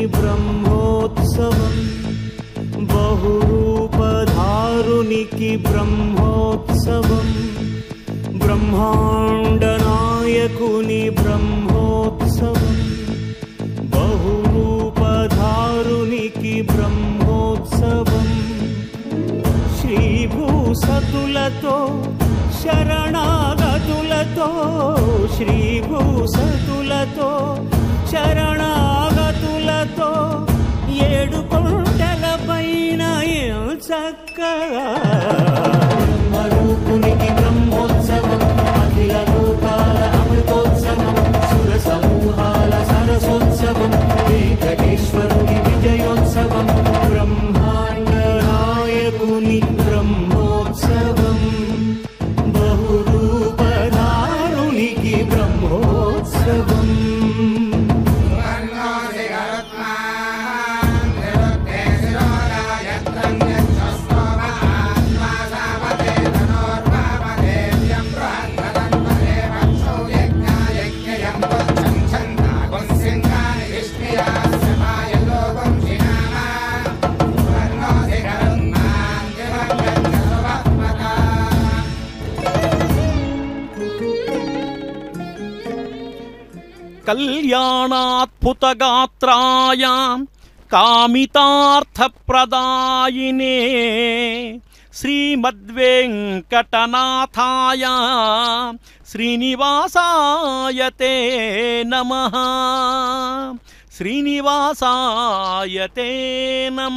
బ్రహ్మోత్సవం బహురూపధారునికి బ్రహ్మోత్సవం బ్రహ్మాండ నాయకుని బ్రహ్మోత్సవం బహురూపధారునికి బ్రహ్మోత్సవం శ్రీభూసతులతో శరణాగతులతో శ్రీభూసతులతో శరణాగతులతో ఏడు కొండల పైన చక్కగా బ్రహ్మరూపునికి బ్రహ్మోత్సవం అఖిల లోకాల అమృతోత్సవం సుర సమూహాల సరసోత్సవం వెంకటేశ్వరుని విజయోత్సవం బ్రహ్మాండ నాయకుని బ్రహ్మోత్సవం బహురూపధారునికి బ్రహ్మోత్సవం కళ్యాణాద్భుతగాత్రాయ కామితార్థప్రదాయినే శ్రీమద్వేంకటనాథాయ శ్రీనివాసాయ తే నమ శ్రీనివాసాయ తే నమ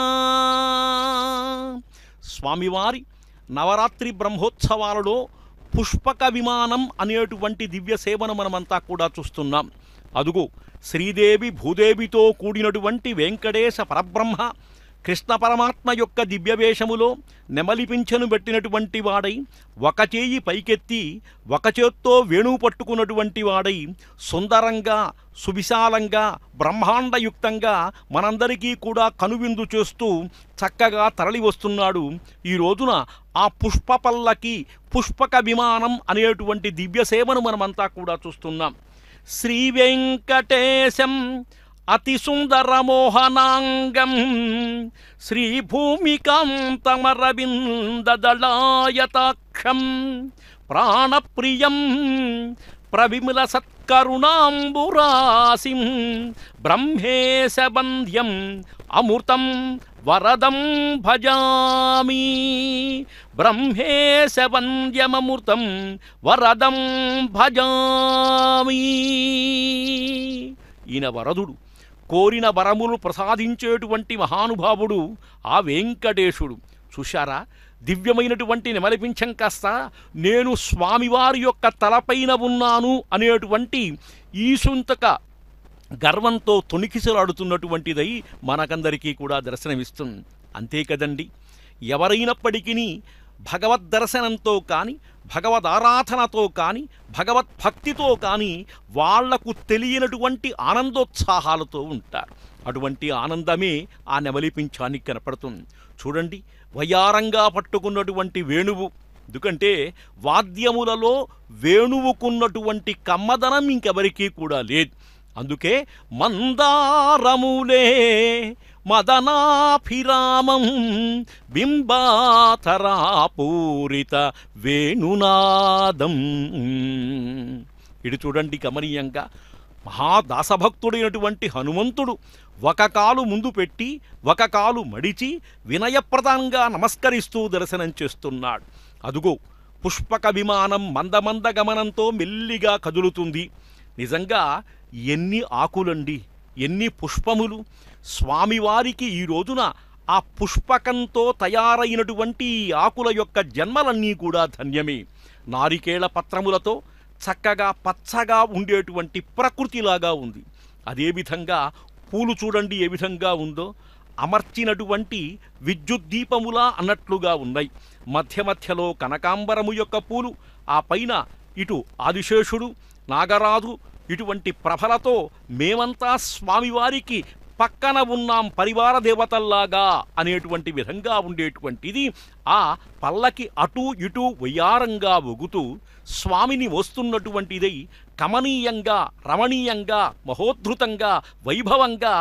స్వామివారి నవరాత్రి బ్రహ్మోత్సవాలలో పుష్పక విమానం అనేటువంటి దివ్య సేవను మనమంతా కూడా చూస్తున్నాం అదుగో శ్రీదేవి భూదేవితో కూడినటువంటి వెంకటేశ పరబ్రహ్మ కృష్ణ పరమాత్మ యొక్క దివ్యవేషములో నెమలిపించెను పెట్టినటువంటి వాడై ఒక చేయి పైకెత్తి ఒక చేత్తో వేణువు పట్టుకున్నటువంటి వాడై సుందరంగా సువిశాలంగా బ్రహ్మాండయుక్తంగా మనందరికీ కూడా కనువిందు చేస్తూ చక్కగా తరలి వస్తున్నాడు ఈ రోజున ఆ పుష్ప పల్లకి పుష్పక విమానం అనేటువంటి దివ్య సేవను మనమంతా కూడా చూస్తున్నాం శ్రీ వెంకటేశం అతి సుందరమోహనాంగం శ్రీభూమికాంతమరవిందదళాయతాక్షం ప్రాణప్రియం ప్రవిమల సత్కరుణాంబురాసిం బ్రహ్మేశబంధ్యం అమృతం వరదం భజామి బ్రహ్మేశవంద్యమమృతం వరదం భజామి ఈయన వరదుడు కోరిన వరములు ప్రసాదించేటువంటి మహానుభావుడు ఆ వెంకటేశుడు చూశారా దివ్యమైనటువంటి నెమలిపించం కాస్త నేను స్వామివారి యొక్క తలపైన ఉన్నాను అనేటువంటి ఈసుంతక గర్వంతో తొణికిసలాడుతున్నటువంటిదై మనకందరికీ కూడా దర్శనమిస్తుంది అంతే కదండి ఎవరైనప్పటికీ భగవద్ దర్శనంతో కానీ భగవద్ ఆరాధనతో కానీ భగవద్భక్తితో కానీ వాళ్లకు తెలియనటువంటి ఆనందోత్సాహాలతో ఉంటారు అటువంటి ఆనందమే ఆ నెమలిపించానికి కనపడుతుంది చూడండి వయారంగా పట్టుకున్నటువంటి వేణువు ఎందుకంటే వాద్యములలో వేణువుకున్నటువంటి కమ్మదనం ఇంకెవరికీ కూడా లేదు అందుకే మందారములే మదనాభిరామం బింబాతరాపూరిత వేణునాదం ఇటు చూడండి గమనీయంగా మహాదాసభక్తుడైనటువంటి హనుమంతుడు ఒక కాలు ముందు పెట్టి ఒక కాలు మడిచి వినయప్రదంగా నమస్కరిస్తూ దర్శనం చేస్తున్నాడు అదుగో పుష్పక విమానం మందమంద గమనంతో మెల్లిగా కదులుతుంది నిజంగా ఎన్ని ఆకులండి ఎన్ని పుష్పములు స్వామివారికి ఈ రోజున ఆ పుష్పకంతో తయారైనటువంటి ఈ ఆకుల యొక్క జన్మలన్నీ కూడా ధన్యమే నారికేళ పత్రములతో చక్కగా పచ్చగా ఉండేటువంటి ప్రకృతిలాగా ఉంది అదేవిధంగా పూలు చూడండి ఏ విధంగా ఉందో అమర్చినటువంటి విద్యుత్ దీపములా అన్నట్లుగా ఉన్నాయి మధ్య మధ్యలో కనకాంబరము యొక్క పూలు ఆ పైన ఇటు ఆదిశేషుడు నాగరాజు ఇటువంటి ప్రభలతో మేమంతా స్వామివారికి పక్కన ఉన్నాం పరివార దేవతల్లాగా అనేటువంటి విధంగా ఉండేటువంటిది ఆ పల్లకి అటు ఇటు వయ్యారంగా ఒగుతూ స్వామిని వస్తున్నటువంటిదై కమనీయంగా రమణీయంగా మహోద్ధృతంగా వైభవంగా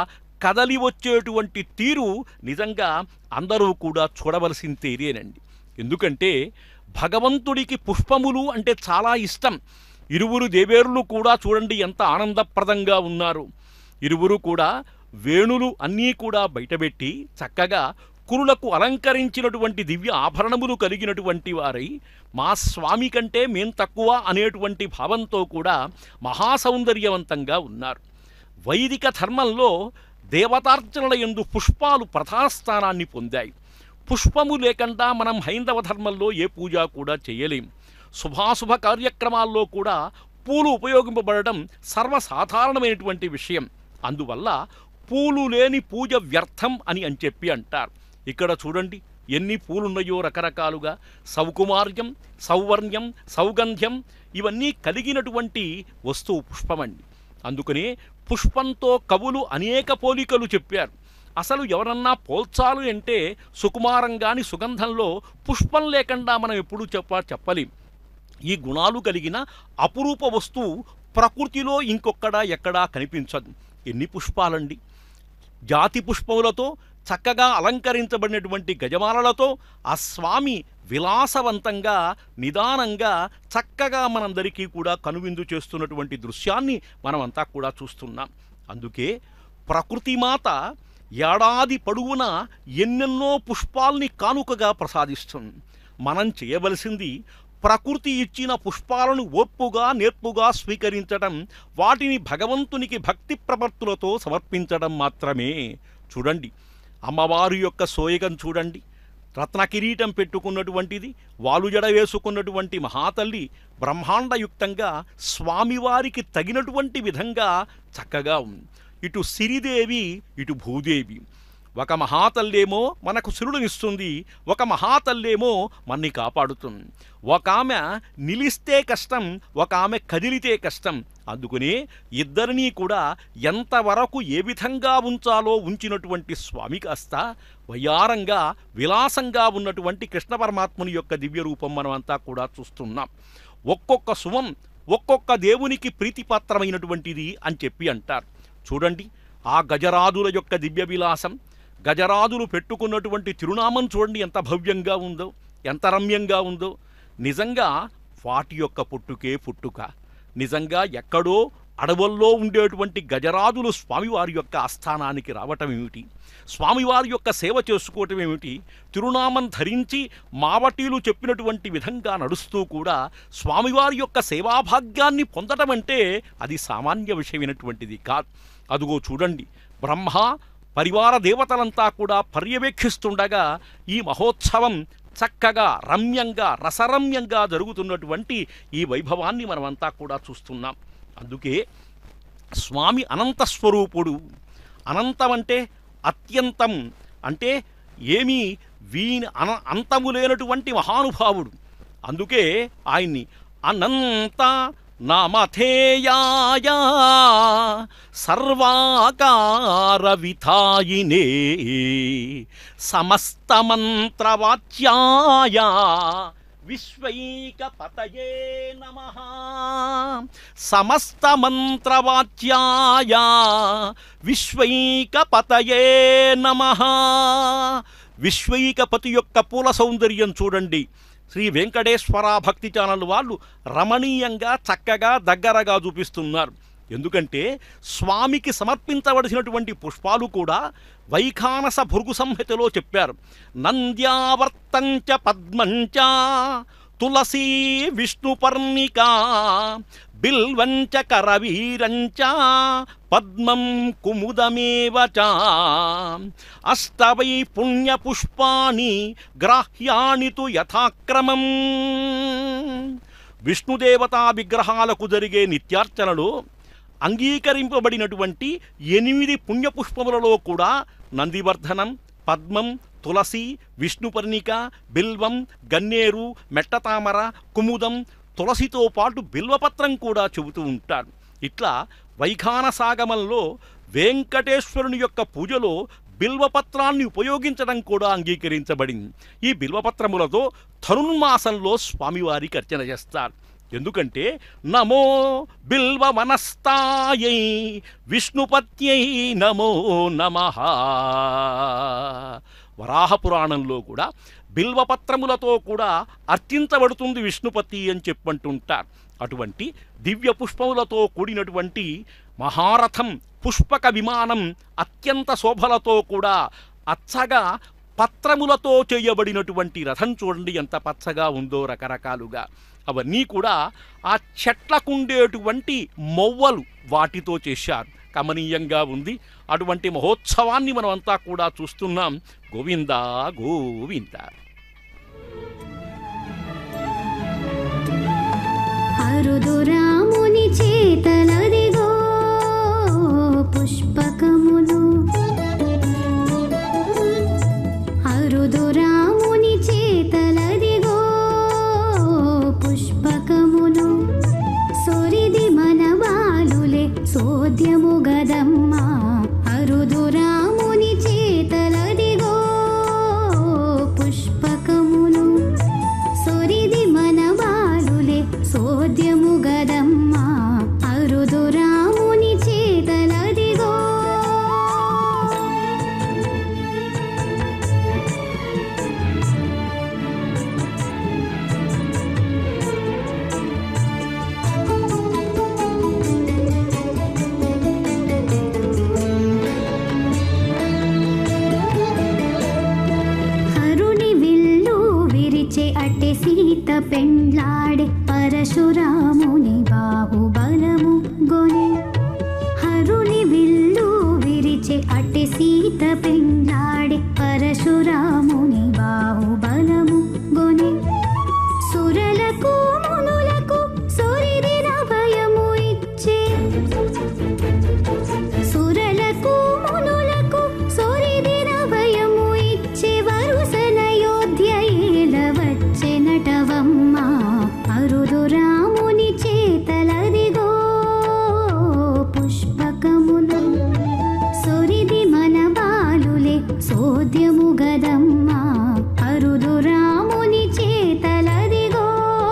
కదలి వచ్చేటువంటి తీరు నిజంగా అందరూ కూడా చూడవలసిన తీరేనండి ఎందుకంటే భగవంతుడికి పుష్పములు అంటే చాలా ఇష్టం ఇరువురు దేవేరులు కూడా చూడండి ఎంత ఆనందప్రదంగా ఉన్నారు ఇరువురు కూడా వేణులు అన్నీ కూడా బయటపెట్టి చక్కగా కురులకు అలంకరించినటువంటి దివ్య ఆభరణములు కలిగినటువంటి వారై మా స్వామి కంటే మేం తక్కువ అనేటువంటి భావంతో కూడా మహాసౌందర్యవంతంగా ఉన్నారు వైదిక ధర్మంలో దేవతార్చనల ఎందు పుష్పాలు ప్రధానస్థానాన్ని పొందాయి పుష్పము లేకుండా మనం హైందవ ధర్మంలో ఏ పూజ కూడా చేయలేం శుభాశుభ కార్యక్రమాల్లో కూడా పూలు ఉపయోగింపబడడం సర్వసాధారణమైనటువంటి విషయం అందువల్ల పూలు లేని పూజ వ్యర్థం అని అని చెప్పి అంటారు ఇక్కడ చూడండి ఎన్ని పూలున్నాయో రకరకాలుగా సౌకుమార్యం సౌవర్ణ్యం సౌగంధ్యం ఇవన్నీ కలిగినటువంటి వస్తువు పుష్పమండి అందుకనే పుష్పంతో కవులు అనేక పోలికలు చెప్పారు అసలు ఎవరన్నా పోల్చాలి అంటే సుకుమారంగాని సుగంధంలో పుష్పం లేకుండా మనం ఎప్పుడూ చెప్ప చెప్పలేం ఈ గుణాలు కలిగిన అపురూప వస్తువు ప్రకృతిలో ఇంకొక్కడా ఎక్కడా కనిపించదు ఎన్ని పుష్పాలండి జాతి పుష్పములతో చక్కగా అలంకరించబడినటువంటి గజమాలలతో ఆ స్వామి విలాసవంతంగా నిదానంగా చక్కగా మనందరికీ కూడా కనువిందు చేస్తున్నటువంటి దృశ్యాన్ని మనమంతా కూడా చూస్తున్నాం అందుకే ప్రకృతిమాత ఏడాది పొడవునా ఎన్నెన్నో పుష్పాల్ని కానుకగా ప్రసాదిస్తుంది మనం చేయవలసింది ప్రకృతి ఇచ్చిన పుష్పాలను ఓర్పుగా నేర్పుగా స్వీకరించడం వాటిని భగవంతునికి భక్తి ప్రవర్తులతో సమర్పించడం మాత్రమే చూడండి అమ్మవారి యొక్క సోయగం చూడండి రత్న కిరీటం పెట్టుకున్నటువంటిది వాలుజడ వేసుకున్నటువంటి మహాతల్లి బ్రహ్మాండయుక్తంగా స్వామివారికి తగినటువంటి విధంగా చక్కగా ఉంది ఇటు సిరిదేవి ఇటు భూదేవి ఒక మహాతల్లేమో మనకు సిరుడునిస్తుంది ఒక మహాతల్లేమో మన్ని కాపాడుతుంది ఒక ఆమె నిలిస్తే కష్టం ఒక ఆమె కదిలితే కష్టం అందుకనే ఇద్దరినీ కూడా ఎంతవరకు ఏ విధంగా ఉంచాలో ఉంచినటువంటి స్వామి కాస్త వయ్యారంగా విలాసంగా ఉన్నటువంటి కృష్ణ పరమాత్ముని యొక్క దివ్య రూపం మనమంతా కూడా చూస్తున్నాం ఒక్కొక్క సుమం ఒక్కొక్క దేవునికి ప్రీతిపాత్రమైనటువంటిది అని చెప్పి అంటారు చూడండి ఆ గజరాజుల యొక్క దివ్య విలాసం గజరాజులు పెట్టుకున్నటువంటి తిరునామం చూడండి ఎంత భవ్యంగా ఉందో ఎంత రమ్యంగా ఉందో నిజంగా వాటి యొక్క పుట్టుకే పుట్టుక నిజంగా ఎక్కడో అడవుల్లో ఉండేటువంటి గజరాజులు స్వామివారి యొక్క ఆస్థానానికి రావటం ఏమిటి స్వామివారి యొక్క సేవ చేసుకోవటం ఏమిటి తిరునామం ధరించి మావటీలు చెప్పినటువంటి విధంగా నడుస్తూ కూడా స్వామివారి యొక్క సేవాభాగ్యాన్ని పొందటం అంటే అది సామాన్య విషయమైనటువంటిది కాదు అదుగో చూడండి బ్రహ్మ పరివార దేవతలంతా కూడా పర్యవేక్షిస్తుండగా ఈ మహోత్సవం చక్కగా రమ్యంగా రసరమ్యంగా జరుగుతున్నటువంటి ఈ వైభవాన్ని మనమంతా కూడా చూస్తున్నాం అందుకే స్వామి అనంత స్వరూపుడు అనంతం అంటే అత్యంతం అంటే ఏమీ వీని అన అంతము లేనటువంటి మహానుభావుడు అందుకే ఆయన్ని అనంత నామధేయాయ సర్వాకార విధాయినే సమస్తమంత్రవాచ్యాయ విశ్వైకపతయే నమ సమస్తమంత్రవాచ్యాయ విశ్వైకపతయే నమ విశ్వైకపతి యొక్క పూల సౌందర్యం చూడండి శ్రీ వెంకటేశ్వర భక్తి ఛానల్ వాళ్ళు రమణీయంగా చక్కగా దగ్గరగా చూపిస్తున్నారు ఎందుకంటే స్వామికి సమర్పించవలసినటువంటి పుష్పాలు కూడా వైఖానస భృగు సంహితలో చెప్పారు నంద్యావర్తంచ పద్మంచ తులసీ విష్ణుపర్ణిక బిల్వంచ కరవీరంచ పద్మం కుముదమేవ చ అష్టవై పుణ్యపుష్పాని గ్రాహ్యాని తు యథాక్రమం విష్ణుదేవతా విగ్రహాలకు జరిగే నిత్యార్చనలో అంగీకరింపబడినటువంటి ఎనిమిది పుణ్యపుష్పములలో కూడా నందివర్ధనం పద్మం తులసి విష్ణుపర్ణిక బిల్వం గన్నేరు మెట్టతామర కుముదం తులసితో పాటు బిల్వపత్రం కూడా చెబుతూ ఉంటారు ఇట్లా వైఖానసాగమంలో వెంకటేశ్వరుని యొక్క పూజలో బిల్వపత్రాన్ని ఉపయోగించడం కూడా అంగీకరించబడింది ఈ బిల్వపత్రములతో ధనుర్మాసంలో స్వామివారికి అర్చన చేస్తారు ఎందుకంటే నమో బిల్వ వనస్తాయై విష్ణుపత్యై నమో నమ వరాహ పురాణంలో కూడా బిల్వపత్రములతో కూడా అర్చించబడుతుంది విష్ణుపతి అని చెప్పంటుంటారు అటువంటి దివ్య పుష్పములతో కూడినటువంటి మహారథం పుష్పక విమానం అత్యంత శోభలతో కూడా అచ్చగా పత్రములతో చేయబడినటువంటి రథం చూడండి ఎంత పచ్చగా ఉందో రకరకాలుగా అవన్నీ కూడా ఆ చెట్లకుండేటువంటి మొవ్వలు వాటితో చేశారు కమనీయంగా ఉంది అటువంటి మహోత్సవాన్ని మనమంతా కూడా చూస్తున్నాం గోవిందా గోవింద అరుదురాముని చేతలదిగో పుష్పకములు అరుదురాముని చేతలదిగో పుష్పకములు సొరిది మన బాలులే సోద్యము గదమ్మా అరుదురాముని చేతలదిగో పుష్పకములు సొరిది మన బాలులే సోద్యము గదమ్మా అరుదురాముని చేతలదిగో హరుని విల్లు విరిచే అట్టె సీత పెండ్లాడే పరశురాముని బాహుబలము గొనె హరుని విల్లు విరిచే అట్టె సీత పెండ్లాడే పరశురాముని బాహుబలము గొనె సురలకు మునులకు సూర్యుడిన భయము ఇచ్చే సురలకు మునులకు సూర్యుడిన భయము ఇచ్చే వరుసనయోధ్య ఏల వచ్చే నటవమ్మ అరుదు రాముని చేతలదిగో పుష్పకములు సొరిది మన బాలులే సోద్యము గదమ్మ అరుదు రాముని చేతలదిగో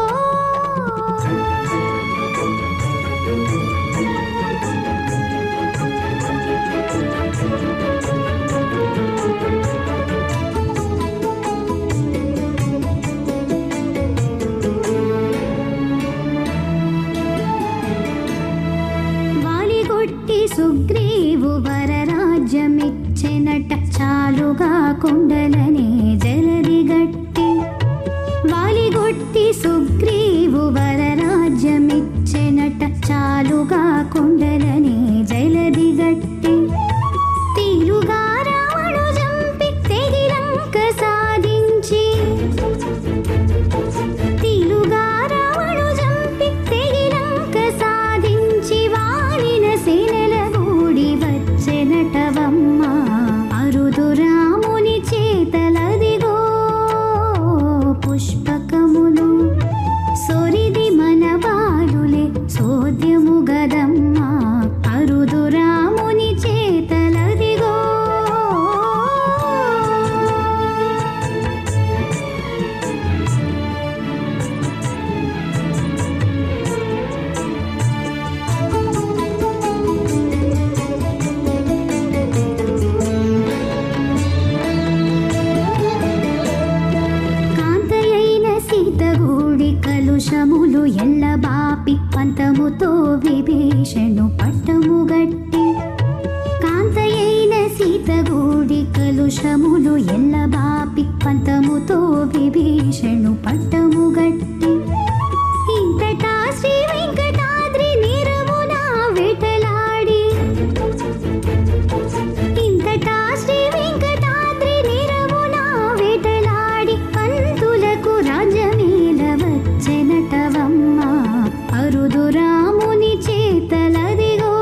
వాలిగొట్టి సుగ్రీవు వరరాజ్యమిచ్చెనట చాలుగా కుండలనే జలదిగట్టి వాలిగొట్టి సుగ్రీవు వరరాజ్యమిచ్చెనట చాలుగా కుండలనే జలదిగట్టి తీరుగా రావణు జంపి తెగిలంక సాధించి తీలుగా రావణు జంపి తెగిలంక సాధించి వాలిన శిలల గూడి వచ్చెనటవమ్మ అరుదు రాముని చేతలదిగో పుష్పకములు సొరిది మన బాలులే సోద్యము గదమ్మ అరుదు రాముని చేతలదిగో కాంతయైన సీతగూడి కలుషములు ఎల్లబాపి పంతముతో విభీషణు పట్టము గట్టి కాంతయైన సీతగూడి కలుషములు ఎల్లబాపి పంతముతో విభీషణు పట్టము గట్టి ఇంతటా శ్రీ వెంకటాద్రి నిరమున వేటలాడి ఇంతటా శ్రీ వెంకటాద్రి నిరమున వేటలాడి పంతులకు రాజ్యమేల వచ్చెనటవమ్మ అరుదు రాముని చేతలదిగో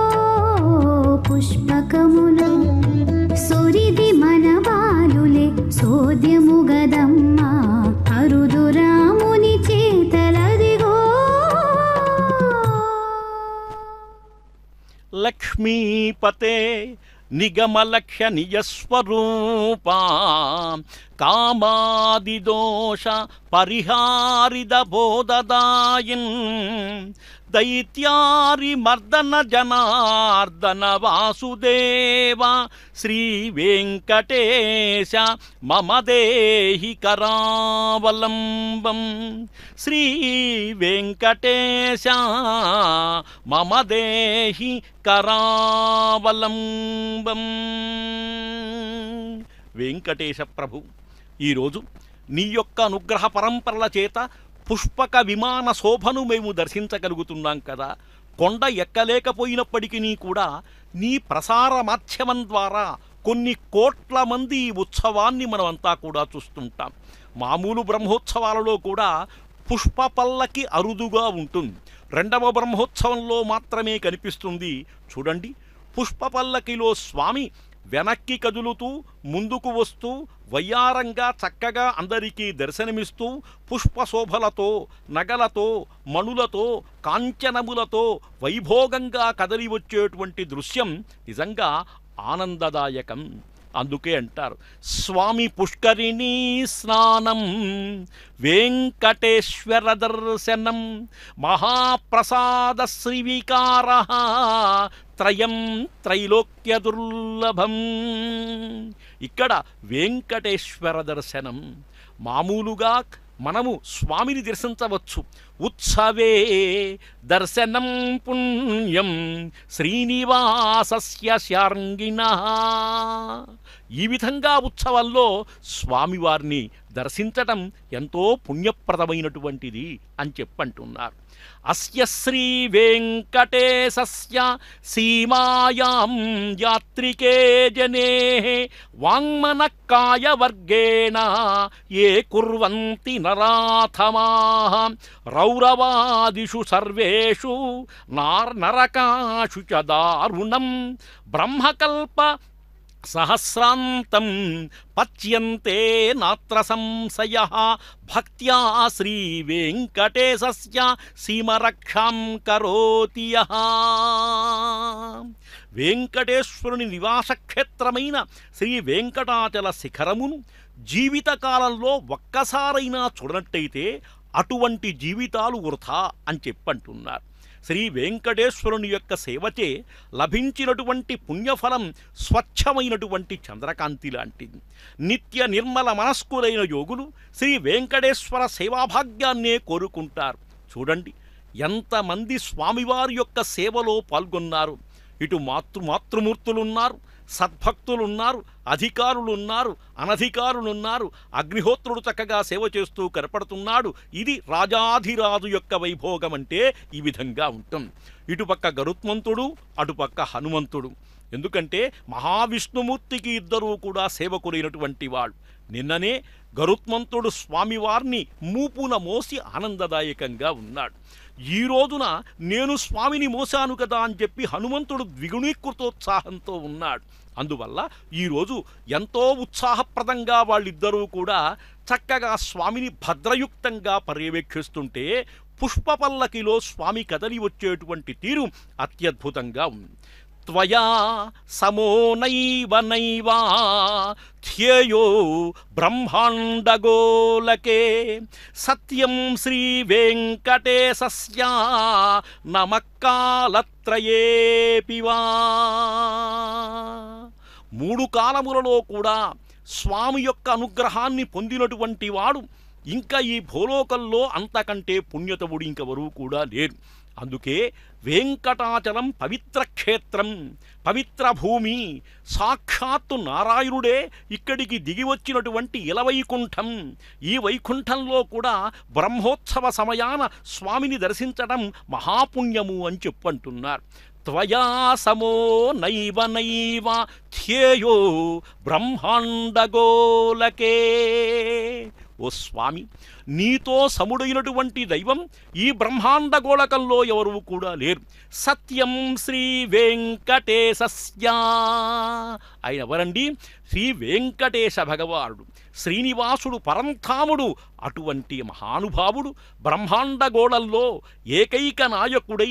పుష్పకములు సొరిది మన బాలులే సోద్యము గదమ్మ అరుదు రాముని చేతలదిగో లక్ష్మీపతే నిగమలక్ష్య నిజస్వరూపా కామాదిదోష పరిహారిద బోధదాయన్ దైత్యారి మర్దన జనార్దన వాసుదేవ శ్రీ వెంకటేశ మమ దేహి కరావలంబం శ్రీ వెంకటేశ మమ దేహి కరావలంబం వెంకటేశ ప్రభు ఈరోజు నీ యొక్క అనుగ్రహ పరంపరల చేత పుష్పక విమాన శోభను మేము దర్శించగలుగుతున్నాం కదా కొండ ఎక్కలేకపోయినప్పటికీ కూడా నీ ప్రసార మాధ్యమం ద్వారా కొన్ని కోట్ల మంది ఈ ఉత్సవాన్ని మనమంతా కూడా చూస్తుంటాం మామూలు బ్రహ్మోత్సవాలలో కూడా పుష్ప పల్లకి అరుదుగా ఉంటుంది రెండవ బ్రహ్మోత్సవంలో మాత్రమే కనిపిస్తుంది చూడండి పుష్ప పల్లకిలో స్వామి వెనక్కి కదులుతూ ముందుకు వస్తూ వయ్యారంగా చక్కగా అందరికీ దర్శనమిస్తూ పుష్పశోభలతో నగలతో మణులతో కాంచనములతో వైభోగంగా కదలి వచ్చేటువంటి దృశ్యం నిజంగా ఆనందదాయకం అందుకే అంటారు స్వామి పుష్కరిణీ స్నానం వెంకటేశ్వర దర్శనం మహాప్రసాద శ్రీవికార త్రయం త్రైలోక్య దుర్లభం ఇక్కడ వెంకటేశ్వర దర్శనం మామూలుగా మనము స్వామిని దర్శించవచ్చు ఉత్సవే దర్శనం పుణ్యం శ్రీనివాసస్య శార్ంగిణ ఈ విధంగా ఉత్సవాల్లో స్వామివారిని దర్శించటం ఎంతో పుణ్యప్రదమైనటువంటిది అని చెప్పంటున్నారు అస్య శ్రీ వెంకటేశస్య సీమాయాం యాత్రికే జనే వాంగ్మనకాయవర్గేణ ఏ కుర్వంతి నరాథమా రౌరవాదిషు సర్వేషు నార్ నరకాషు చ దారుణం బ్రహ్మకల్ప సహస్రాంతం పచ్యంతే నాత్ర సంశయ భక్త్యా శ్రీ వెంకటేశస్య సీమరక్షాం కరోతి యః. వెంకటేశ్వరుని నివాసక్షేత్రమైన శ్రీ వెంకటాచల శిఖరమును జీవితకాలంలో ఒక్కసారైనా చూడనట్టయితే అటువంటి జీవితాలు వృథా అని చెప్పంటున్నారు శ్రీ వెంకటేశ్వరుని యొక్క సేవచే లభించినటువంటి పుణ్యఫలం స్వచ్ఛమైనటువంటి చంద్రకాంతి లాంటిది నిత్య నిర్మల మనస్కులైన యోగులు శ్రీ వెంకటేశ్వర సేవాభాగ్యాన్నే కోరుకుంటారు చూడండి ఎంతమంది స్వామివారి యొక్క సేవలో పాల్గొన్నారు ఇటు మాతృ మాతృమూర్తులున్నారు సద్భక్తులున్నారు అధికారులున్నారు అనధికారులున్నారు అగ్నిహోత్రుడు చక్కగా సేవ చేస్తూ కనపడుతున్నాడు ఇది రాజాధిరాజు యొక్క వైభోగం అంటే ఈ విధంగా ఉంటుంది ఇటుపక్క గరుత్మంతుడు అటుపక్క హనుమంతుడు ఎందుకంటే మహావిష్ణుమూర్తికి ఇద్దరూ కూడా సేవకులైనటువంటి వాడు నిన్ననే గరుత్మంతుడు స్వామివారిని మూపున మోసి ఆనందదాయకంగా ఉన్నాడు ఈ రోజున నేను స్వామిని మోసాను కదా అని చెప్పి హనుమంతుడు ద్విగుణీకృతోత్సాహంతో ఉన్నాడు అందువల్ల ఈరోజు ఎంతో ఉత్సాహప్రదంగా వాళ్ళిద్దరూ కూడా చక్కగా స్వామిని భద్రయుక్తంగా పర్యవేక్షిస్తుంటే పుష్పపల్లకిలో స్వామి కదలి వచ్చేటువంటి తీరు అత్యద్భుతంగా ఉంది త్వయా సమో నైవ నైవా ధ్యేయో బ్రహ్మాండగోలకే సత్యం శ్రీ వెంకటేశస్య నమక్కాలత్రయేపి వా మూడు కాలములలో కూడా స్వామి యొక్క అనుగ్రహాన్ని పొందినటువంటి వాడు ఇంకా ఈ భూలోకంలో అంతకంటే పుణ్యతవుడు ఇంకెవరూ కూడా లేరు అందుకే వెంకటాచలం పవిత్ర క్షేత్రం పవిత్ర భూమి సాక్షాత్తు నారాయణుడే ఇక్కడికి దిగి వచ్చినటువంటి ఇలవైకుంఠం ఈ వైకుంఠంలో కూడా బ్రహ్మోత్సవ సమయాన స్వామిని దర్శించడం మహాపుణ్యము అని చెప్పంటున్నారు త్వయా సమో నైవ నైవ ధ్యేయో బ్రహ్మాండగోలకే ఓ స్వామి నీతో సముడైనటువంటి దైవం ఈ బ్రహ్మాండ గోళకంలో ఎవరు కూడా లేరు సత్యం శ్రీ వెంకటేశస్య ఆయన ఎవరండి శ్రీ వెంకటేశ భగవానుడు శ్రీనివాసుడు పరంధాముడు అటువంటి మహానుభావుడు బ్రహ్మాండ గోళల్లో ఏకైక నాయకుడై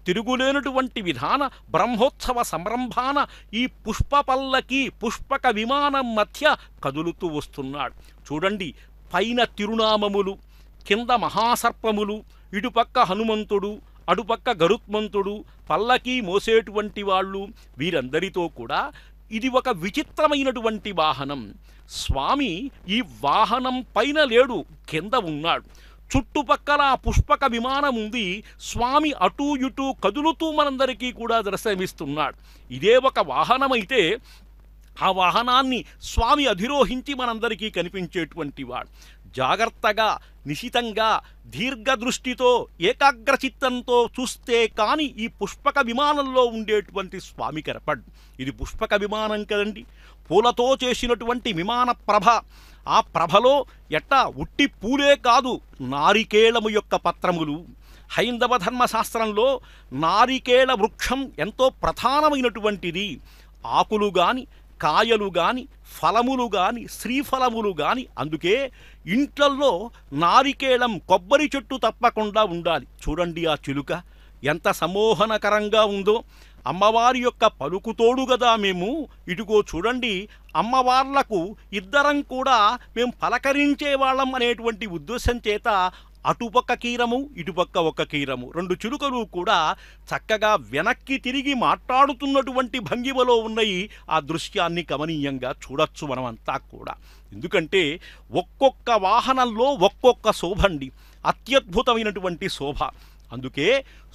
తిరుగులేనటువంటి విధాన బ్రహ్మోత్సవ సంరంభాన ఈ పుష్ప పల్లకి పుష్పక విమానం మధ్య కదులుతూ వస్తున్నాడు చూడండి పైన తిరునామములు కింద మహాసర్పములు ఇటుపక్క హనుమంతుడు అటుపక్క గరుత్మంతుడు పల్లకి మోసేటువంటి వాళ్ళు వీరందరితో కూడా ఇది ఒక విచిత్రమైనటువంటి వాహనం స్వామి ఈ వాహనం పైన లేడు కింద ఉన్నాడు చుట్టుపక్కల ఆ పుష్పక విమానం ఉంది స్వామి అటూ ఇటూ కదులుతూ మనందరికీ కూడా దర్శనమిస్తున్నాడు ఇదే ఒక వాహనమైతే ఆ వాహనాన్ని స్వామి అధిరోహించి మనందరికీ కనిపించేటువంటి వాడు జాగ్రత్తగా నిశితంగా దీర్ఘదృష్టితో ఏకాగ్రచిత్తంతో చూస్తే కాని ఈ పుష్పక విమానంలో ఉండేటువంటి స్వామి కనపడ్ ఇది పుష్పక విమానం కదండి పూలతో చేసినటువంటి విమాన ప్రభ ఆ ప్రభలో ఎట్టా ఉట్టి పూలే కాదు నారికేళము యొక్క పత్రములు హైందవ ధర్మశాస్త్రంలో నారికేళ వృక్షం ఎంతో ప్రధానమైనటువంటిది ఆకులు గాని కాయలు గాని ఫలములు గాని శ్రీఫలములు గాని అందుకే ఇంట్లల్లో నారికేళం కొబ్బరి చెట్టు తప్పకుండా ఉండాలి చూడండి ఆ చిలుక ఎంత సమోహనకరంగా ఉందో అమ్మవారి యొక్క పలుకుతోడు కదా మేము ఇటుగో చూడండి అమ్మవార్లకు ఇద్దరం కూడా మేము పలకరించే వాళ్ళం అనేటువంటి ఉద్దేశం చేత అటుపక్క కీరము ఇటుపక్క ఒక కీరము రెండు చిలుకలు కూడా చక్కగా వెనక్కి తిరిగి మాట్లాడుతున్నటువంటి భంగిమలో ఉన్నాయి ఆ దృశ్యాన్ని గమనీయంగా చూడొచ్చు మనమంతా కూడా ఎందుకంటే ఒక్కొక్క వాహనంలో ఒక్కొక్క శోభండి అత్యద్భుతమైనటువంటి శోభ అందుకే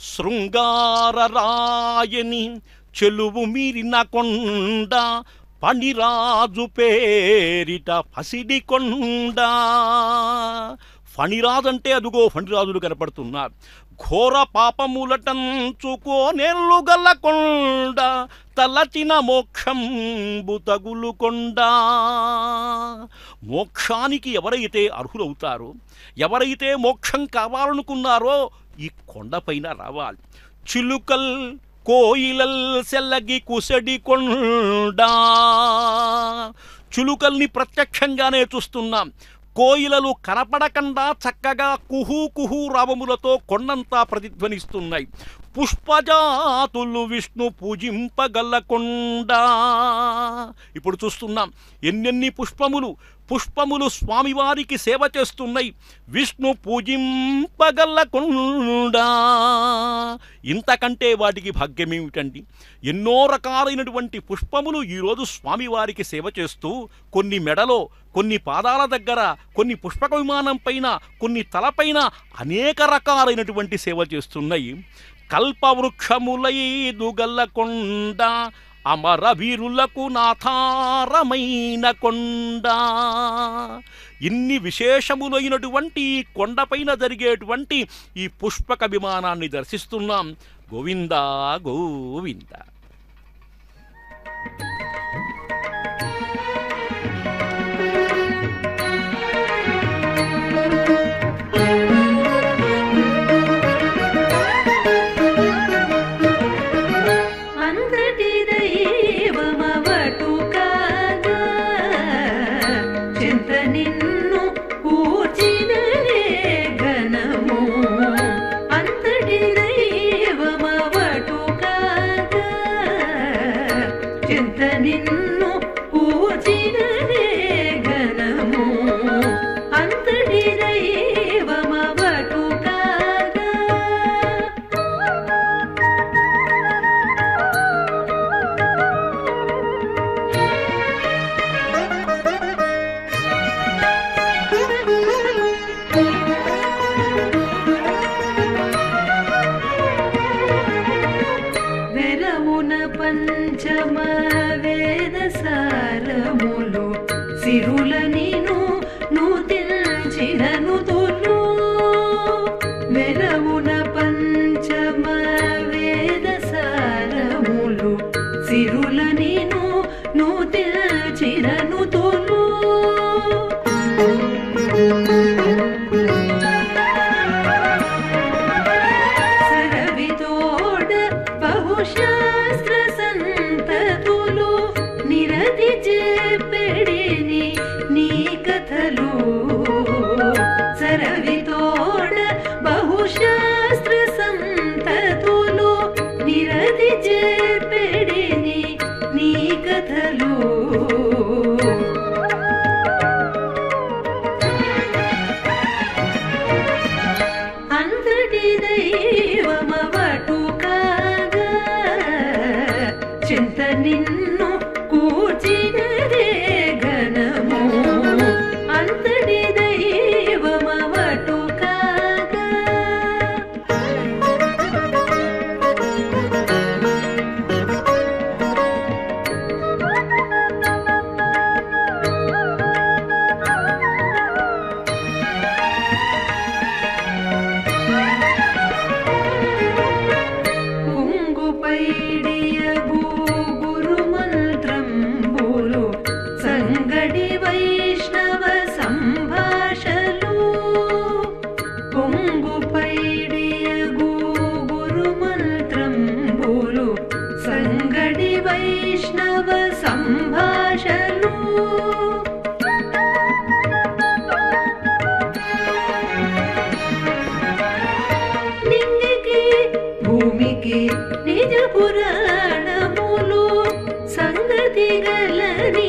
శృంగారరాయని చెలువు మీరిన కొండ పనిరాజు పేరిట పసిడి కొండ ఫణిరాజంటే అదుగో ఫణిరాజులు కనపడుతున్నారు ఘోర పాపములటంచుకో నెల్లు గల్ల కొండ తలచిన మోక్షంబు తగులు కొండ మోక్షానికి ఎవరైతే అర్హులవుతారో ఎవరైతే మోక్షం కావాలనుకున్నారో ఈ కొండపైన రావాలి చిలుకల్ కోయిలల్ సెల్లగి కుసడి కొండ చులుకల్ని ప్రత్యక్షంగానే చూస్తున్నాం కోయిలలు కనపడకుండా చక్కగా కుహూ కుహూ రావములతో కొండంతా ప్రతిధ్వనిస్తున్నాయి పుష్పజాతులు విష్ణు పూజింపగల కొండ ఇప్పుడు చూస్తున్నాం ఎన్నెన్ని పుష్పములు పుష్పములు స్వామివారికి సేవ చేస్తున్నాయి విష్ణు పూజింపగల కొండ ఇంతకంటే వాటికి భాగ్యమేమిటండి ఎన్నో రకాలైనటువంటి పుష్పములు ఈరోజు స్వామివారికి సేవ చేస్తూ కొన్ని మెడలో కొన్ని పాదాల దగ్గర కొన్ని పుష్పక విమానం పైన కొన్ని తలపైన అనేక రకాలైనటువంటి సేవ చేస్తున్నాయి కల్పవృక్షములైదు గల్లకొండ అమర వీరులకు నాథారమైన కొండ ఇన్ని విశేషములైనటువంటి ఈ కొండపైన జరిగేటువంటి ఈ పుష్పక విమానాన్ని దర్శిస్తున్నాం గోవింద గోవింద అంతటి దైవమవటు కాగా చింత నిన్ను కూర్చిననే ఘనము అంతటి దైవమవటు కాగా చింత నిన్ను కూర్చిననే ఘనము అంతటి దైవమవటు కాగా వెరవున పంచమ వేద సారములు సిరుల నీను నూతిల్చినను తోలు వెరవున పంచమ వేద సారములు సిరుల నీను నూతిల్చినను తోలు సరవితోడ బహుశాస్త్ర సంతతులు నిరతి చెప్పెడిని నీ కథలు సరవితోడ బహుశాస్త్ర సంతతులు నిన్ను కూర్చినదే ఘనము అంతటి దైవమవటు కాగా కుంగుపైడియగు గురుమంత్రంబులు సంగడి వైష్ణవ సంభాషలు కుంగుపైడియగు గురుమంత్రంబులు సంగడి వైష్ణవ సంభాషలు నింగికి భూమికి నిజ పురాణములు సంగతి గలని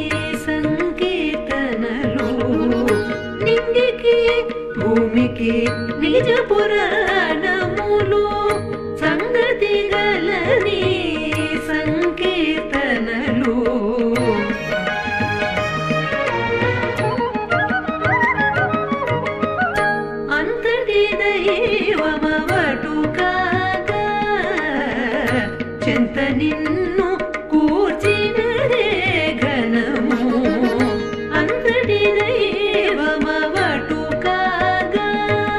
సంకీర్తనలు నింగికి భూమికి నిజ పురాణములు సంగతి గలని సంకీర్తనలు అంతటి దైవమవటు కాగా చెంత నిన్ను కూర్చినదే ఘనము అంతటి దైవమవటు కాగా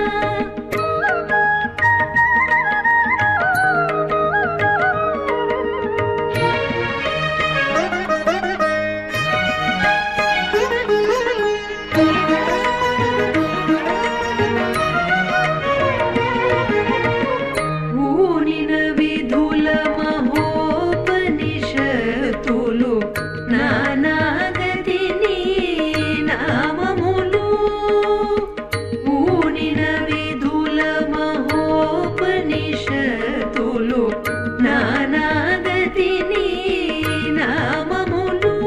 ఊనిన విధుల మహోపనిషత్తులు నానాగతి నీ నామములు ఊనిన విధుల మహోపనిషత్తులు నానాగతి నీ నామములు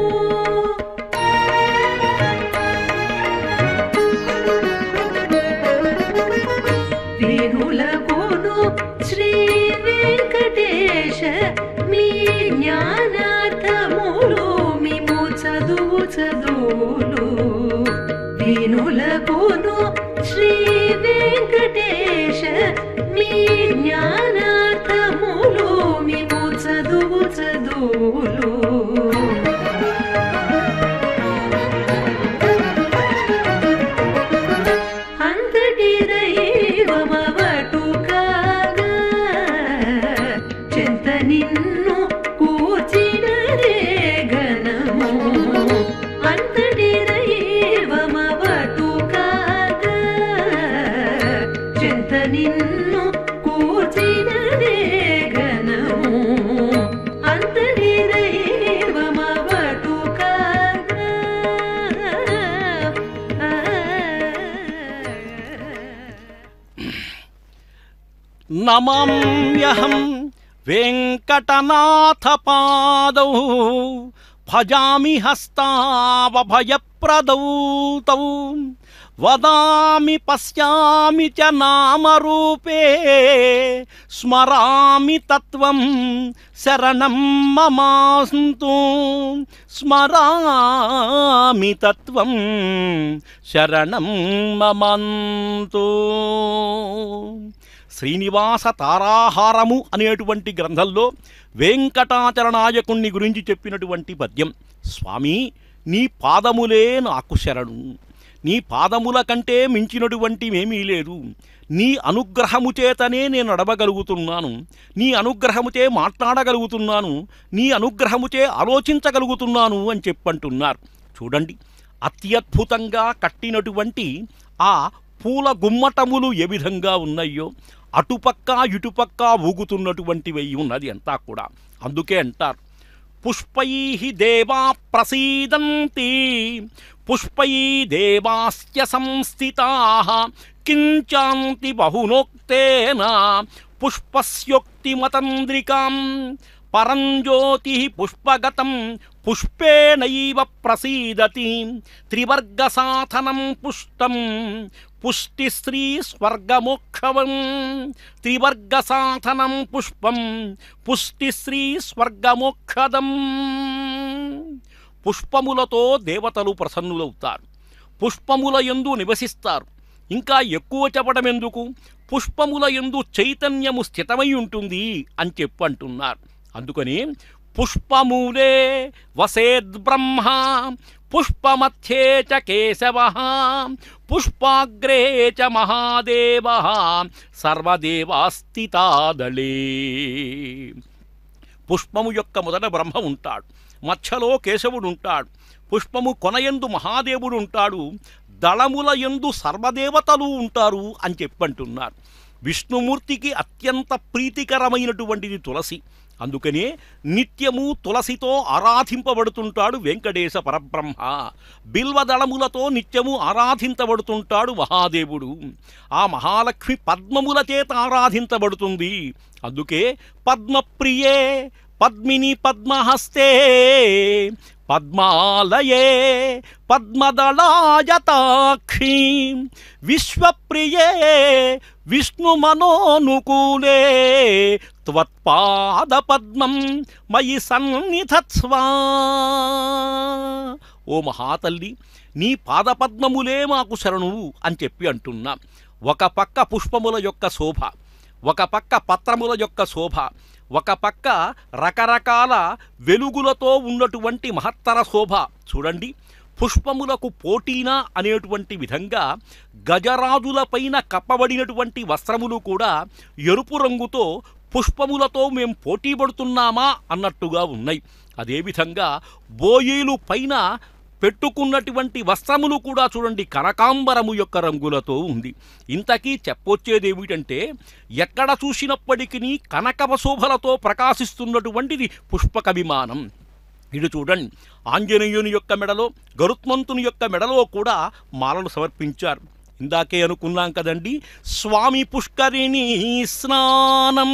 వేణులకును శ్రీ వెంకటేశ మీ జ్ఞానార్థములు మిము చదువు చదువులు వేణులకును శ్రీ వెంకటేశ మీ జ్ఞానార్థములు మిము చదువు చదువులు అంతటి దైవమవటు కాగా చెంత నిన్ను కూర్చినదే ఘనము అంతటి దైవమవటు కాగా చెంత నిన్ను కూర్చినదే ఘనము అంతటి దైవమవటు కాగా నమామ్యహం వెంకటనాథపాదౌ భజామి హస్తావభయప్రదౌ తౌ వదామి పశ్యామి చ నామరూపే స్మరామి తత్వం శరణం మమాస్తు స్మరామి తత్వం శరణం మమంతు శ్రీనివాస తారాహారము అనేటువంటి గ్రంథంలో వెంకటాచలనాయకుణ్ణి గురించి చెప్పినటువంటి పద్యం స్వామి నీ పాదములే నాకు శరణు నీ పాదముల కంటే మించినటువంటివేమీ లేదు నీ అనుగ్రహము చేతనే నేను నడవగలుగుతున్నాను నీ అనుగ్రహముచే మాట్లాడగలుగుతున్నాను నీ అనుగ్రహముచే ఆలోచించగలుగుతున్నాను అని చెప్పంటున్నారు చూడండి అత్యద్భుతంగా కట్టినటువంటి ఆ పూల గుమ్మటములు ఏ విధంగా ఉన్నాయో అటుపక్క ఇటుపక్క ఊగుతున్నటువంటివి ఉన్నది అంతా కూడా అందుకే అంటారు పుష్పై దేవా ప్రసీదంతి పుష్పై దేవాస్య సంస్థితా కించాంతి బహునోక్తేన పుష్పస్యోక్తిమతంద్రికాం పరంజ్యోతి పుష్పగతం పుష్పేణైవ ప్రసీదతి త్రివర్గ సాధనం పుష్టం పుష్టి స్త్రీ స్వర్గమోక్షవం త్రివర్గ సాధనం పుష్పం పుష్టి స్త్రీ స్వర్గమోక్షదం పుష్పములతో దేవతలు ప్రసన్నులవుతారు పుష్పముల యందు నివసిస్తారు ఇంకా ఎక్కువ చెప్పడం ఎందుకు పుష్పముల యందు చైతన్యము స్థితమై ఉంటుంది అని చెప్పంటున్నారు అందుకని పుష్పమూలే వసేద్బ్రహ్మ పుష్పమధ్యే చ కేశవ పుష్పాగ్రే చ మహాదేవ సర్వదేవాస్థితాదళే పుష్పము యొక్క మొదట బ్రహ్మ ఉంటాడు మధ్యలో కేశవుడు ఉంటాడు పుష్పము కొనయందు మహాదేవుడు ఉంటాడు దళముల యందు సర్వదేవతలు ఉంటారు అని చెప్పంటున్నారు విష్ణుమూర్తికి అత్యంత ప్రీతికరమైనటువంటిది తులసి అందుకనే నిత్యము తులసితో ఆరాధింపబడుతుంటాడు వెంకటేశ పరబ్రహ్మ బిల్వదళములతో నిత్యము ఆరాధించబడుతుంటాడు మహాదేవుడు ఆ మహాలక్ష్మి పద్మముల చేత ఆరాధించబడుతుంది అందుకే పద్మప్రియే పద్మిని పద్మహస్తే పద్మాలయే పద్మదళాయతాక్షి విశ్వప్రియే విష్ణుమనోనుకూలే త్వత్పాద పద్మం మయి సన్నిధత్స్వా ఓ మహాతల్లి నీ పాదపద్మములే మాకు శరణువు అని చెప్పి అంటున్నాం ఒక పక్క పుష్పముల యొక్క శోభ ఒక పక్క పత్రముల యొక్క శోభ ఒక పక్క రకరకాల వెలుగులతో ఉన్నటువంటి మహత్తర శోభ చూడండి పుష్పములకు పోటీనా అనేటువంటి విధంగా గజరాజులపైన కప్పబడినటువంటి వస్త్రములు కూడా ఎరుపు రంగుతో పుష్పములతో మేం పోటీ పడుతున్నామా అన్నట్టుగా ఉన్నాయి అదేవిధంగా బోయీలు పైన పెట్టుకున్నటువంటి వస్త్రములు కూడా చూడండి కనకాంబరము యొక్క రంగులతో ఉంది ఇంతకీ చెప్పొచ్చేది ఏమిటంటే ఎక్కడ చూసినప్పటికీ కనకవ శోభలతో ప్రకాశిస్తున్నటువంటిది పుష్పక విమానం ఇటు చూడండి ఆంజనేయుని యొక్క మెడలో గరుత్మంతుని యొక్క మెడలో కూడా మాలలు సమర్పించారు ఇందాకే అనుకున్నాం కదండి స్వామి పుష్కరిణి స్నానం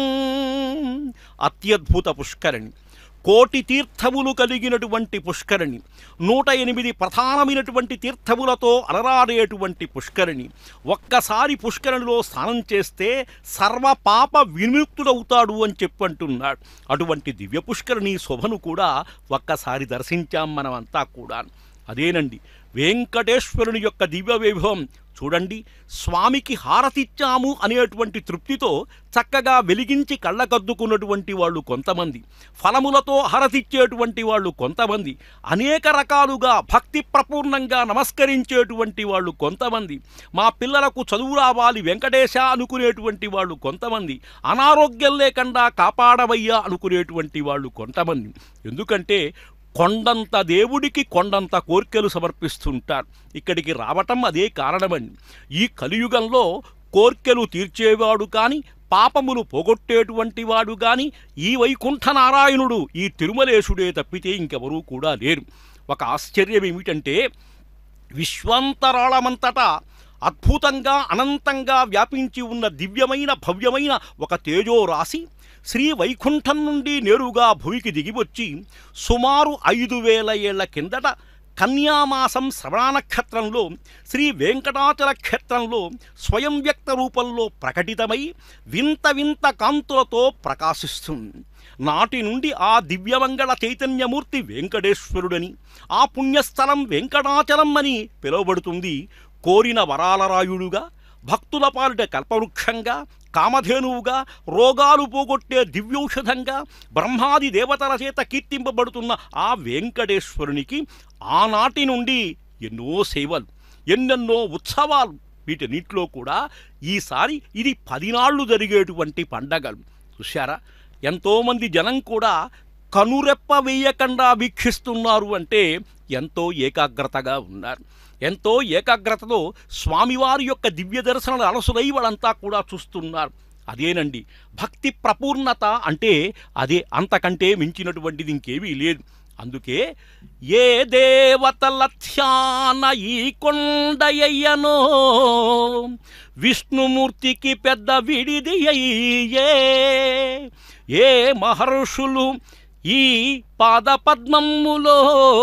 అత్యద్భుత పుష్కరిణి కోటి తీర్థములు కలిగినటువంటి పుష్కరిణి నూట ఎనిమిది ప్రధానమైనటువంటి తీర్థములతో అలరాడేటువంటి పుష్కరిణి ఒక్కసారి పుష్కరిణిలో స్నానం చేస్తే సర్వ పాప విముక్తుడవుతాడు అని చెప్పంటున్నాడు అటువంటి దివ్య పుష్కరిణి శోభను కూడా ఒక్కసారి దర్శించాం మనమంతా కూడా అదేనండి వెంకటేశ్వరుని యొక్క దివ్య వైభవం చూడండి స్వామికి హారతిచ్చాము అనేటువంటి తృప్తితో చక్కగా వెలిగించి కళ్ళకద్దుకున్నటువంటి వాళ్ళు కొంతమంది ఫలములతో హారతిచ్చేటువంటి వాళ్ళు కొంతమంది అనేక రకాలుగా భక్తి ప్రపూర్ణంగా నమస్కరించేటువంటి వాళ్ళు కొంతమంది మా పిల్లలకు చదువు రావాలి వెంకటేశ అనుకునేటువంటి వాళ్ళు కొంతమంది అనారోగ్యం లేకుండా కాపాడవయ్యా అనుకునేటువంటి వాళ్ళు కొంతమంది ఎందుకంటే కొండంత దేవుడికి కొండంత కోర్కెలు సమర్పిస్తుంటారు ఇక్కడికి రావటం అదే కారణమని ఈ కలియుగంలో కోర్కెలు తీర్చేవాడు కాని పాపములు పోగొట్టేటువంటి వాడు గాని ఈ వైకుంఠ నారాయణుడు ఈ తిరుమలేశుడే తప్పితే ఇంకెవరూ కూడా లేరు ఒక ఆశ్చర్యం ఏమిటంటే విశ్వాంతరాళమంతటా అద్భుతంగా అనంతంగా వ్యాపించి ఉన్న దివ్యమైన భవ్యమైన ఒక తేజో రాశి శ్రీ వైకుంఠం నుండి నేరుగా భూమికి దిగివచ్చి సుమారు ఐదు వేల ఏళ్ల కిందట కన్యామాసం శ్రవణ నక్షత్రంలో శ్రీ వెంకటాచల క్షేత్రంలో స్వయం వ్యక్త రూపంలో ప్రకటితమై వింత వింత కాంతులతో ప్రకాశిస్తుంది నాటి నుండి ఆ దివ్యమంగళ చైతన్యమూర్తి వెంకటేశ్వరుడని ఆ పుణ్యస్థలం వెంకటాచలం అని పిలువబడుతుంది కోరిన వరాలరాయుడుగా భక్తుల పాలిట కల్పవృక్షంగా కామధేనువుగా రోగాలు పోగొట్టే దివ్యౌషధంగా బ్రహ్మాది దేవతల చేత కీర్తింపబడుతున్న ఆ వెంకటేశ్వరునికి ఆనాటి నుండి ఎన్నో సేవలు ఎన్నెన్నో ఉత్సవాలు వీటన్నిటిలో కూడా ఈసారి ఇది పదినాళ్ళు జరిగేటువంటి పండగలు చూశారా ఎంతోమంది జనం కూడా కనురెప్ప వేయకుండా వీక్షిస్తున్నారు అంటే ఎంతో ఏకాగ్రతగా ఉన్నారు ఎంతో ఏకాగ్రతతో స్వామివారి యొక్క దివ్య దర్శనాలు అలసులై వాళ్ళంతా కూడా చూస్తున్నారు అదేనండి భక్తి ప్రపూర్ణత అంటే అదే అంతకంటే మించినటువంటిది ఇంకేమీ లేదు అందుకే ఏ దేవతల ధ్యాన ఈ కొండయ్యనో విష్ణుమూర్తికి పెద్ద విడిది అయ్యే ఏ మహర్షులు ఈ పాదపద్మములో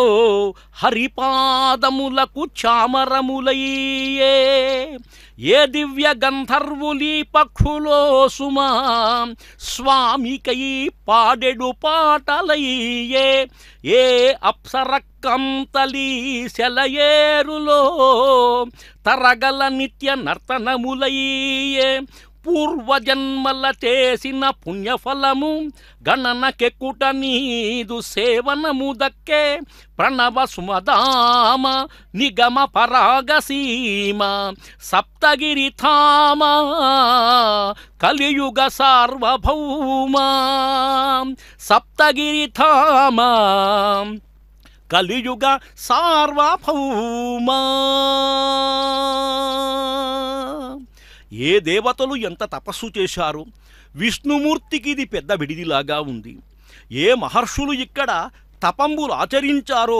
హరిపాదములకు చామరములయ్యే ఏ దివ్య గంధర్వులి పక్షులో సుమా స్వామికై పాడెడు పాటలయ్యే ఏ అప్సరక్కంతలి సెలయేరులో తరగల నిత్య నర్తనములయ్యే పూర్వజన్మల చేసిన పుణ్యఫలము గణనకెక్కుట నీదు సేవనము దక్కే ప్రణవ సుమదామ నిగమ పరాగసీమ సప్తగిరి ధామ కలియుగ సార్వభౌమ సప్తగిరి ధామ కలియుగ సార్వభౌమా ఏ దేవతలు ఎంత తపస్సు చేశారు విష్ణుమూర్తికి ఇది పెద్ద విడిదిలాగా ఉంది ఏ మహర్షులు ఇక్కడ తపంబులు ఆచరించారో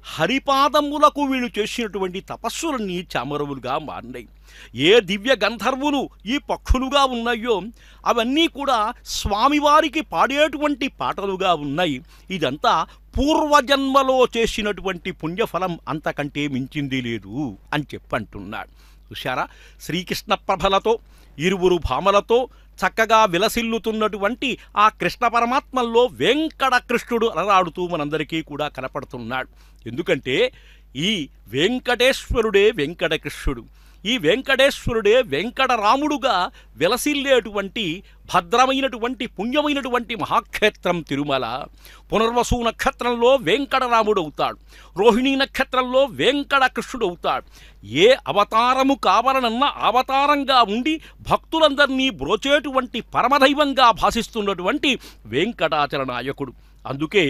హరిపాదములకు వీళ్ళు చేసినటువంటి తపస్సులన్నీ చామరవులుగా మారినాయి ఏ దివ్య గంధర్వులు ఈ పక్షులుగా ఉన్నాయో అవన్నీ కూడా స్వామివారికి పాడేటువంటి పాటలుగా ఉన్నాయి ఇదంతా పూర్వజన్మలో చేసినటువంటి పుణ్యఫలం అంతకంటే మించింది లేదు అని చెప్పంటున్నాడు చూశారా శ్రీకృష్ణ ప్రభలతో ఇరువురు భామలతో చక్కగా విలసిల్లుతున్నటువంటి ఆ కృష్ణ పరమాత్మల్లో వెంకట కృష్ణుడు అలరాడుతూ మనందరికీ కూడా కనపడుతున్నాడు ఎందుకంటే ఈ వెంకటేశ్వరుడే వెంకటకృష్ణుడు ఈ వెంకటేశ్వరుడే వెంకటరాముడుగా విలసిల్లేటువంటి భద్రమైనటువంటి పుణ్యమైనటువంటి మహాక్షేత్రం తిరుమల పునర్వసు నక్షత్రంలో వెంకటరాముడు అవుతాడు రోహిణీ నక్షత్రంలో వెంకట కృష్ణుడు అవుతాడు ఏ అవతారము కావాలనన్న అవతారంగా ఉండి భక్తులందరినీ బ్రోచేటువంటి పరమదైవంగా భాసిస్తున్నటువంటి వెంకటాచల నాయకుడు అందుకే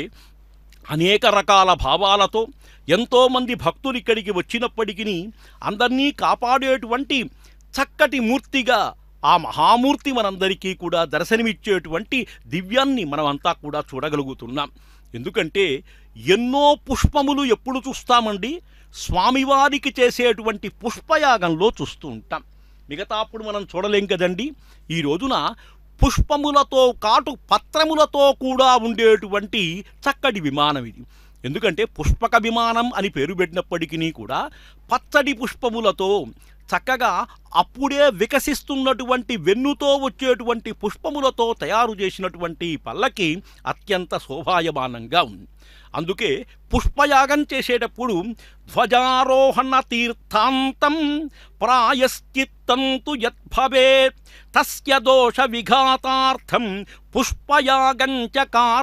అనేక రకాల భావాలతో ఎంతోమంది భక్తులు ఇక్కడికి వచ్చినప్పటికీ అందరినీ కాపాడేటువంటి చక్కటి మూర్తిగా ఆ మహామూర్తి మనందరికీ కూడా దర్శనమిచ్చేటువంటి దివ్యాన్ని మనమంతా కూడా చూడగలుగుతున్నాం ఎందుకంటే ఎన్నో పుష్పములు ఎప్పుడు చూస్తామండి స్వామివారికి చేసేటువంటి పుష్పయాగంలో చూస్తూ ఉంటాం మిగతా అప్పుడు మనం చూడలేం కదండి ఈ రోజున పుష్పములతో కాటు పత్రములతో కూడా ఉండేటువంటి చక్కటి విమానం ఇది ఎందుకంటే పుష్పక విమానం అని పేరు పెట్టినప్పటికీ కూడా పచ్చడి పుష్పములతో చక్కగా అప్పుడే వికసిస్తున్నటువంటి వెన్నుతో వచ్చేటువంటి పుష్పములతో తయారు చేసినటువంటి ఈ పల్లకి అత్యంత శోభాయమానంగా ఉంది అందుకే పుష్పయాగం చేసేటప్పుడు ధ్వజారోహణ తీర్థాంతం ప్రాయశ్చిత్తంతు యద్భవేత్ తస్య దోష విఘాతార్థం పుష్పయాగం చ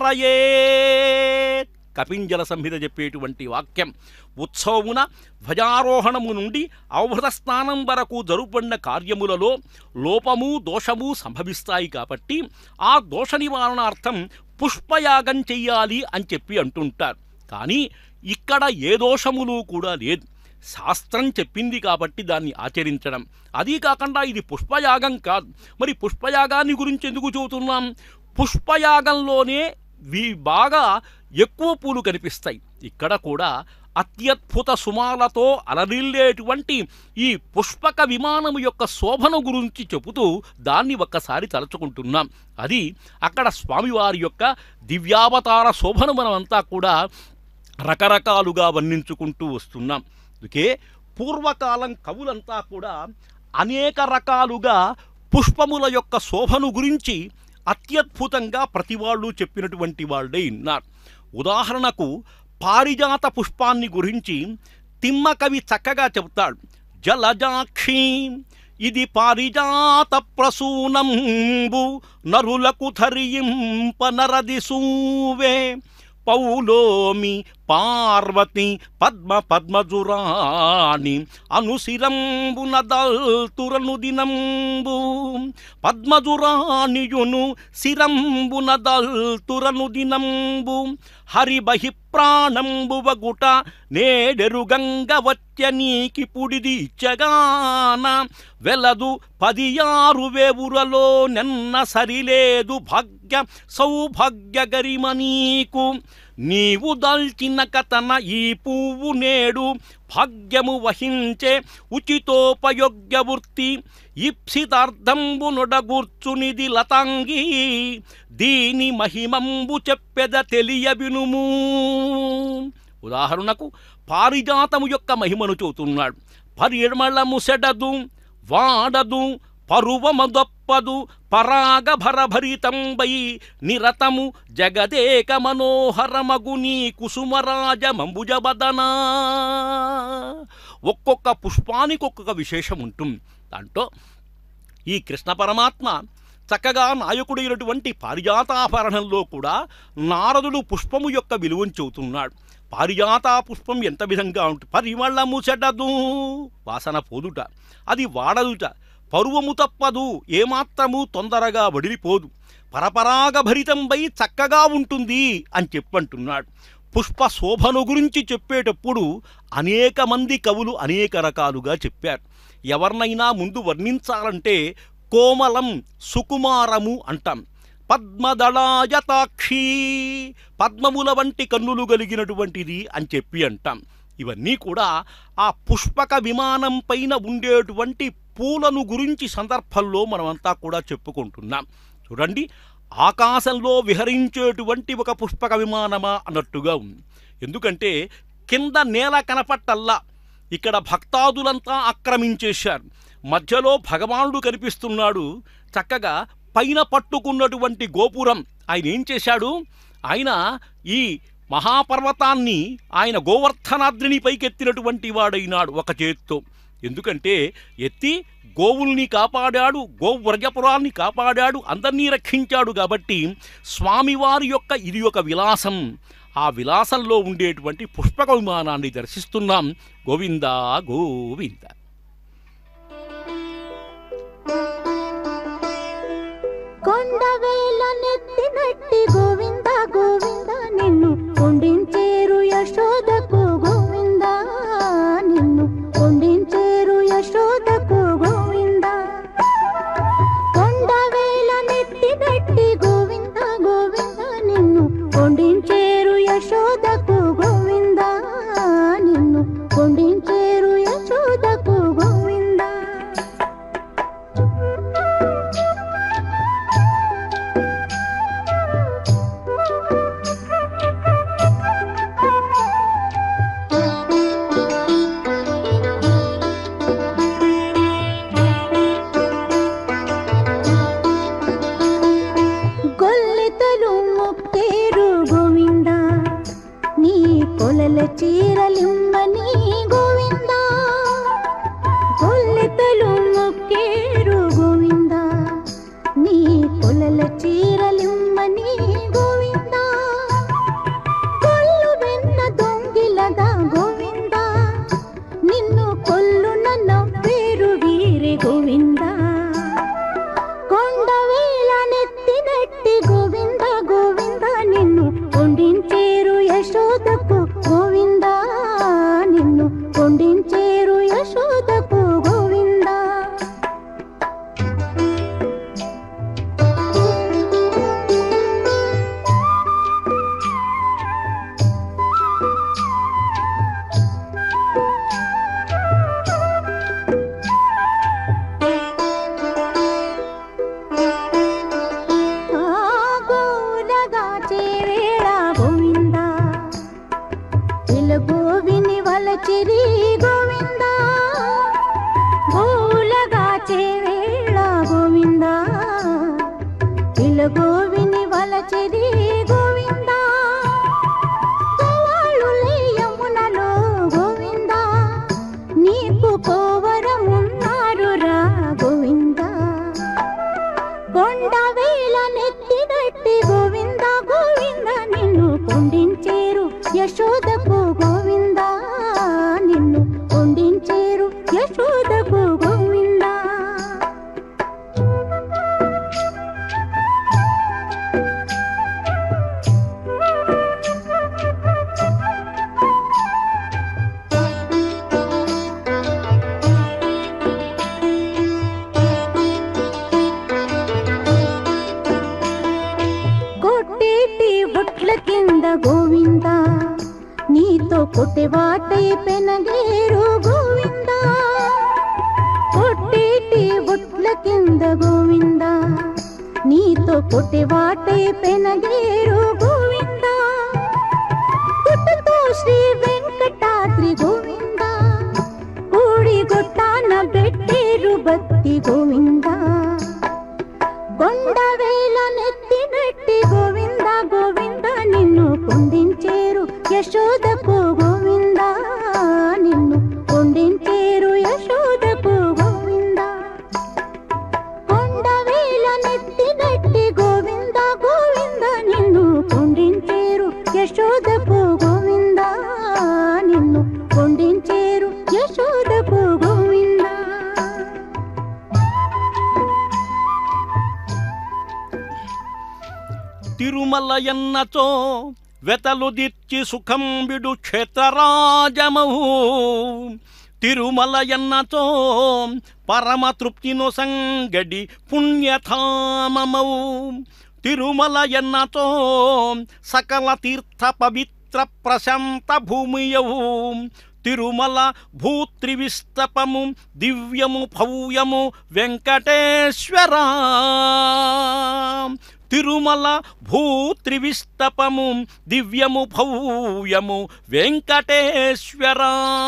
కారయేత్ కపింజల సంహిత చెప్పేటువంటి వాక్యం ఉత్సవమున ధ్వజారోహణము నుండి అవభృత స్నానం వరకు జరుపడిన కార్యములలో లోపము దోషము సంభవిస్తాయి కాబట్టి ఆ దోష నివారణార్థం పుష్పయాగం చెయ్యాలి అని చెప్పి అంటుంటారు కానీ ఇక్కడ ఏ దోషములు కూడా లేదు శాస్త్రం చెప్పింది కాబట్టి దాన్ని ఆచరించడం అదీ కాకుండా ఇది పుష్పయాగం కాదు మరి పుష్పయాగాన్ని గురించి ఎందుకు చెబుతున్నాం పుష్పయాగంలోనే వి బాగా ఎక్కువ పూలు కనిపిస్తాయి ఇక్కడ కూడా అత్యద్భుత సుమాలతో అలరిల్లేటువంటి ఈ పుష్పక విమానము యొక్క శోభను గురించి చెబుతూ దాన్ని ఒక్కసారి తలుచుకుంటున్నాం అది అక్కడ స్వామివారి యొక్క దివ్యావతార శోభను మనమంతా కూడా రకరకాలుగా వర్ణించుకుంటూ వస్తున్నాం అందుకే పూర్వకాలం కవులంతా కూడా అనేక రకాలుగా పుష్పముల యొక్క శోభను గురించి అత్యద్భుతంగా ప్రతి వాళ్ళు చెప్పినటువంటి వాళ్ళే ఉన్నారు ఉదాహరణకు పారిజాత పుష్పాన్ని గురించి తిమ్మ కవి చక్కగా చెబుతాడు జలజాక్షి ఇది పారిజాత ప్రసూనంబు నరులకు ధరింప నరదిసూవే పౌలోమి పార్వతి పద్మ పద్మజురాణి అనుశిరంబున దల్తురను దినంబు పద్మజురాణియును శిరంబున దల్తురను దినంబు హరి బహి ప్రాణంబు వగుట నేడెరుగంగ వచ్చ నీకి పుడిది ఇచ్చగాన వెలదు పదియారు వేవురలో నెన్న సరిలేదు భాగ్య సౌభాగ్య గరిమ నీకు నీవు దాల్చిన కథన ఈ పువ్వు నేడు భాగ్యము వహించే ఉచితోపయోగ్య వృత్తి ఇప్సితార్థంబు నొడగూర్చునిది లతాంగి దీని మహిమంబు చెప్పెద తెలియ వినుము ఉదాహరణకు పారిజాతము యొక్క మహిమను చెబుతున్నాడు పరిమళము సెడదు వాడదు పరువమదొప్పదు పరాగ భరభరితంబై నిరతము జగదేక మనోహరమగు నీ కుసుమరాజ మంబుజబదనా ఒక్కొక్క పుష్పానికి ఒక్కొక్క విశేషం ఉంటుంది దాంట్లో ఈ కృష్ణ పరమాత్మ చక్కగా నాయకుడైనటువంటి పారిజాతాభరణంలో కూడా నారదుడు పుష్పము యొక్క విలువను చెబుతున్నాడు పారిజాత పుష్పం ఎంత విధంగా ఉంటుంది పరిమళము చెడ్డదు వాసన పోదుట అది వాడదుట పరువము తప్పదు ఏమాత్రము తొందరగా వడిలిపోదు పరపరాగ భరితంపై చక్కగా ఉంటుంది అని చెప్పంటున్నాడు పుష్ప శోభను గురించి చెప్పేటప్పుడు అనేక మంది కవులు అనేక రకాలుగా చెప్పారు ఎవరినైనా ముందు వర్ణించాలంటే కోమలం సుకుమారము అంటాం పద్మదళాయతాక్షి పద్మముల వంటి కన్నులు కలిగినటువంటిది అని చెప్పి అంటాం ఇవన్నీ కూడా ఆ పుష్పక విమానం పైన ఉండేటువంటి పూలను గురించి సందర్భంలో మనమంతా కూడా చెప్పుకుంటున్నాం చూడండి ఆకాశంలో విహరించేటువంటి ఒక పుష్పక విమానమా అన్నట్టుగా ఉంది ఎందుకంటే కింద నేల కనపట్టల్లా ఇక్కడ భక్తాదులంతా ఆక్రమించేశారు మధ్యలో భగవానుడు కనిపిస్తున్నాడు చక్కగా పైన పట్టుకున్నటువంటి గోపురం ఆయన ఏం చేశాడు ఆయన ఈ మహాపర్వతాన్ని ఆయన గోవర్ధనాద్రిని పైకెత్తినటువంటి వాడైనాడు ఒక చేత్తో ఎందుకంటే ఎత్తి గోవుల్ని కాపాడాడు గోవ్రజపురాన్ని కాపాడాడు అందరినీ రక్షించాడు కాబట్టి స్వామివారి యొక్క ఇది ఒక విలాసం ఆ విలాసంలో ఉండేటువంటి పుష్పక విమానాన్ని దర్శిస్తున్నాం గోవింద గోవింద కొండవేల నెత్తినట్టి గోవింద గోవింద నిన్ను కొండించేరు యశోదకు గోవింద నిన్ను కొండించేరు యశోదకు గోవింద కొండవేల నెత్తినట్టి గోవింద గోవింద నిన్ను కొండించేరు యశోదకు గోవింద నిన్ను కొండించేరు యశోదకు గోవింద గొల్లెతలు ముక్తేరు గోవింద నీ కొలల చీరలిమ్మని గోవింద గొల్లెతలు ముక్కేరు గోవింద నీ కొలల చీరలిమ్మని గోవింద కొల్లు వెన్న దొంగిలగా గోవింద నిన్ను కొల్లు నన్న పేరు వీరే గోవింద కొండవేల నెత్తినట్టి గోవింద గోవింద నిన్ను కొండించేరు యశోదకు గోవింద నిన్ను కొండించేరు యశోదకు గోవింద గోలగా చేవేళ గోవింద గోవిని వలచిరి గోవింద గోలగా చేవేళ గోవింద గోవిని వలచిరి గోవింద కోవాళ్ళులే యమునలో గోవింద నీకు కోవరమున్నారు రా గోవింద కొండవేల నెత్తినట్టి గోవింద గోవింద కింద గోవింద నీతో కొట్టెవాటై పెనగేరు గోవింద కొట్టేటి బొట్ల కింద గోవింద నీతో కొట్టెవాటై పెనగేరు గోవింద పుట్టుతో శ్రీ వెంకటాద్రి గోవింద కూడి గొట్టాన పెట్టేరు బత్తి గోవింద కొండవేల నెత్తినట్టి గోవింద గోవింద నిన్ను కొండించేరు యశోదకు గోవింద నిన్ను కొండించేరు యశోదకు గోవింద కొండవేల నెత్తినట్టి గోవింద గోవింద నిన్ను కొండించేరు యశోదకు గోవింద నిన్ను కొండించేరు యశోదకు గోవింద తిరుమల ఎన్నచో వెతలు దిర్చి సుఖం విడు క్షేత్రరాజమవు తిరుమల ఎన్నచో పరమ తృప్తిను సంగడి పుణ్యధామమవు తిరుమల ఎన్నచో సకల తీర్థ పవిత్ర ప్రశాంత భూమియవు తిరుమల భూత్రివిస్తపము దివ్యము భవ్యము వెంకటేశ్వర తిరుమల భూత్రివిస్తపము దివ్యము భవ్యము వెంకటేశ్వర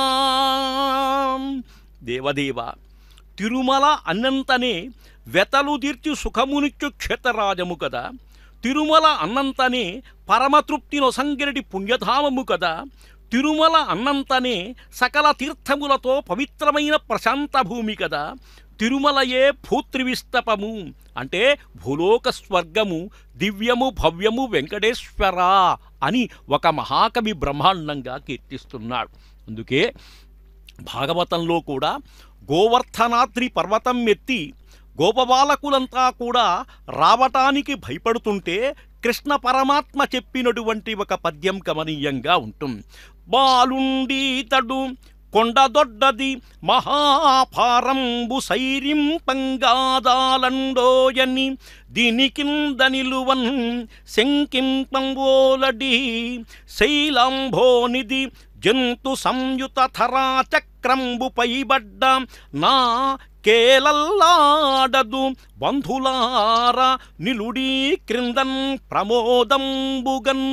దేవదేవ తిరుమల అన్నంతనే వెతలు తీర్చి సుఖమునిచ్చు క్షేత్రరాజము కదా తిరుమల అన్నంతనే పరమతృప్తి నొసంగిరటి పుణ్యధామము కదా తిరుమల అన్నంతనే సకల తీర్థములతో పవిత్రమైన ప్రశాంత భూమి కదా తిరుమలయే భూత్రివిస్తపము అంటే భూలోక స్వర్గము దివ్యము భవ్యము వెంకటేశ్వర అని ఒక మహాకవి బ్రహ్మాండంగా కీర్తిస్తున్నాడు అందుకే భాగవతంలో కూడా గోవర్ధనాద్రి పర్వతం ఎత్తి గోపబాలకులంతా కూడా రావటానికి భయపడుతుంటే కృష్ణ పరమాత్మ చెప్పినటువంటి ఒక పద్యం గమనీయంగా ఉంటుంది బాలుండీతడు కొండదొడ్డది మహాభారంబు సైరింపంగాదాలండోయని దీని కింద నిలువన్ శంకింపంబోలడి శైలాంభోనిది జంతు సంయుత ధరా చక్రంబు పైబడ్డ నా కేలల్లాడదు బంధులార నిలుడీ క్రిందన్ ప్రమోదంబుగన్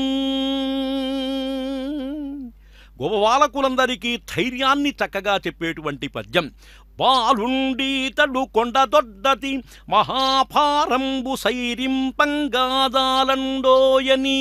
గోపబాలకులందరికీ ధైర్యాన్ని చక్కగా చెప్పేటువంటి పద్యం బాలుండీతడు కొండదొడ్డది మహాభారంబు సైరింపంగాదాలండోయని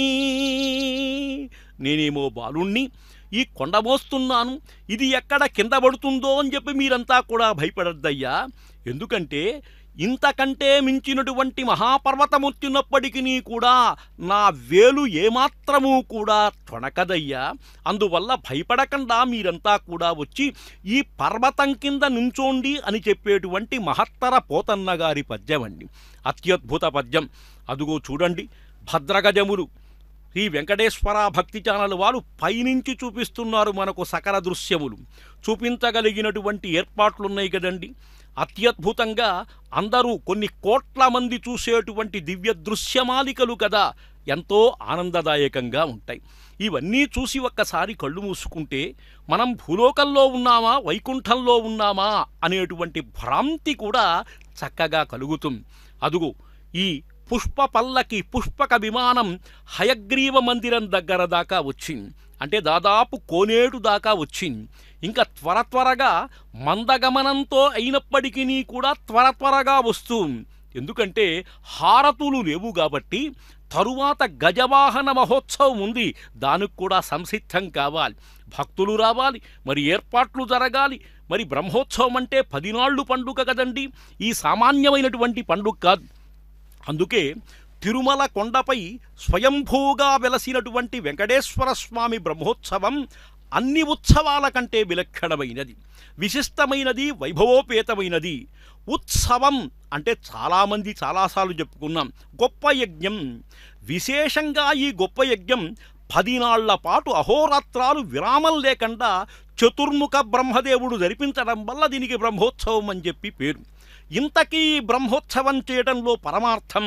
నేనేమో బాలుణ్ణి ఈ కొండ మోస్తున్నాను ఇది ఎక్కడ కింద పడుతుందో అని చెప్పి మీరంతా కూడా భయపడద్దయ్యా ఎందుకంటే ఇంతకంటే మించినటువంటి మహాపర్వతం వచ్చినప్పటికీ కూడా నా వేలు ఏమాత్రమూ కూడా తొణకదయ్యా అందువల్ల భయపడకుండా మీరంతా కూడా వచ్చి ఈ పర్వతం కింద నుంచోండి అని చెప్పేటువంటి మహత్తర పోతన్న గారి పద్యం అండి అత్యద్భుత పద్యం అదుగో చూడండి భద్రగజములు శ్రీ వెంకటేశ్వర భక్తి ఛానల్ వారు పైనుంచి చూపిస్తున్నారు మనకు సకల దృశ్యములు చూపించగలిగినటువంటి ఏర్పాట్లున్నాయి కదండి అత్యద్భుతంగా అందరూ కొన్ని కోట్ల మంది చూసేటువంటి దివ్య దృశ్యమాలికలు కదా ఎంతో ఆనందదాయకంగా ఉంటాయి ఇవన్నీ చూసి ఒక్కసారి కళ్ళు మూసుకుంటే మనం భూలోకంలో ఉన్నామా వైకుంఠంలో ఉన్నామా అనేటువంటి భ్రాంతి కూడా చక్కగా కలుగుతుంది అదుగు ఈ పుష్ప పల్లకి పుష్పక విమానం హయగ్రీవ మందిరం దగ్గర దాకా వచ్చింది అంటే దాదాపు కోనేటు దాకా వచ్చింది ఇంకా త్వర త్వరగా మందగమనంతో అయినప్పటికీ కూడా త్వర త్వరగా వస్తుంది ఎందుకంటే హారతులు లేవు కాబట్టి తరువాత గజవాహన మహోత్సవం ఉంది దానికి కూడా సంసిద్ధం కావాలి భక్తులు రావాలి మరి ఏర్పాట్లు జరగాలి మరి బ్రహ్మోత్సవం అంటే పదినాళ్ళు పండుగ కదండి ఈ సామాన్యమైనటువంటి పండుగ కాదు అందుకే తిరుమల కొండపై స్వయంభూగా వెలసినటువంటి వెంకటేశ్వర స్వామి బ్రహ్మోత్సవం అన్ని ఉత్సవాల కంటే విలక్షణమైనది విశిష్టమైనది వైభవోపేతమైనది ఉత్సవం అంటే చాలామంది చాలాసార్లు చెప్పుకున్నాం గొప్ప యజ్ఞం విశేషంగా ఈ గొప్ప యజ్ఞం పది నాళ్ల పాటు అహోరాత్రాలు విరామం లేకుండా చతుర్ముఖ బ్రహ్మదేవుడు జరిపించడం వల్ల దీనికి బ్రహ్మోత్సవం అని చెప్పి పేరు ఇంతకీ ఈ బ్రహ్మోత్సవం చేయడంలో పరమార్థం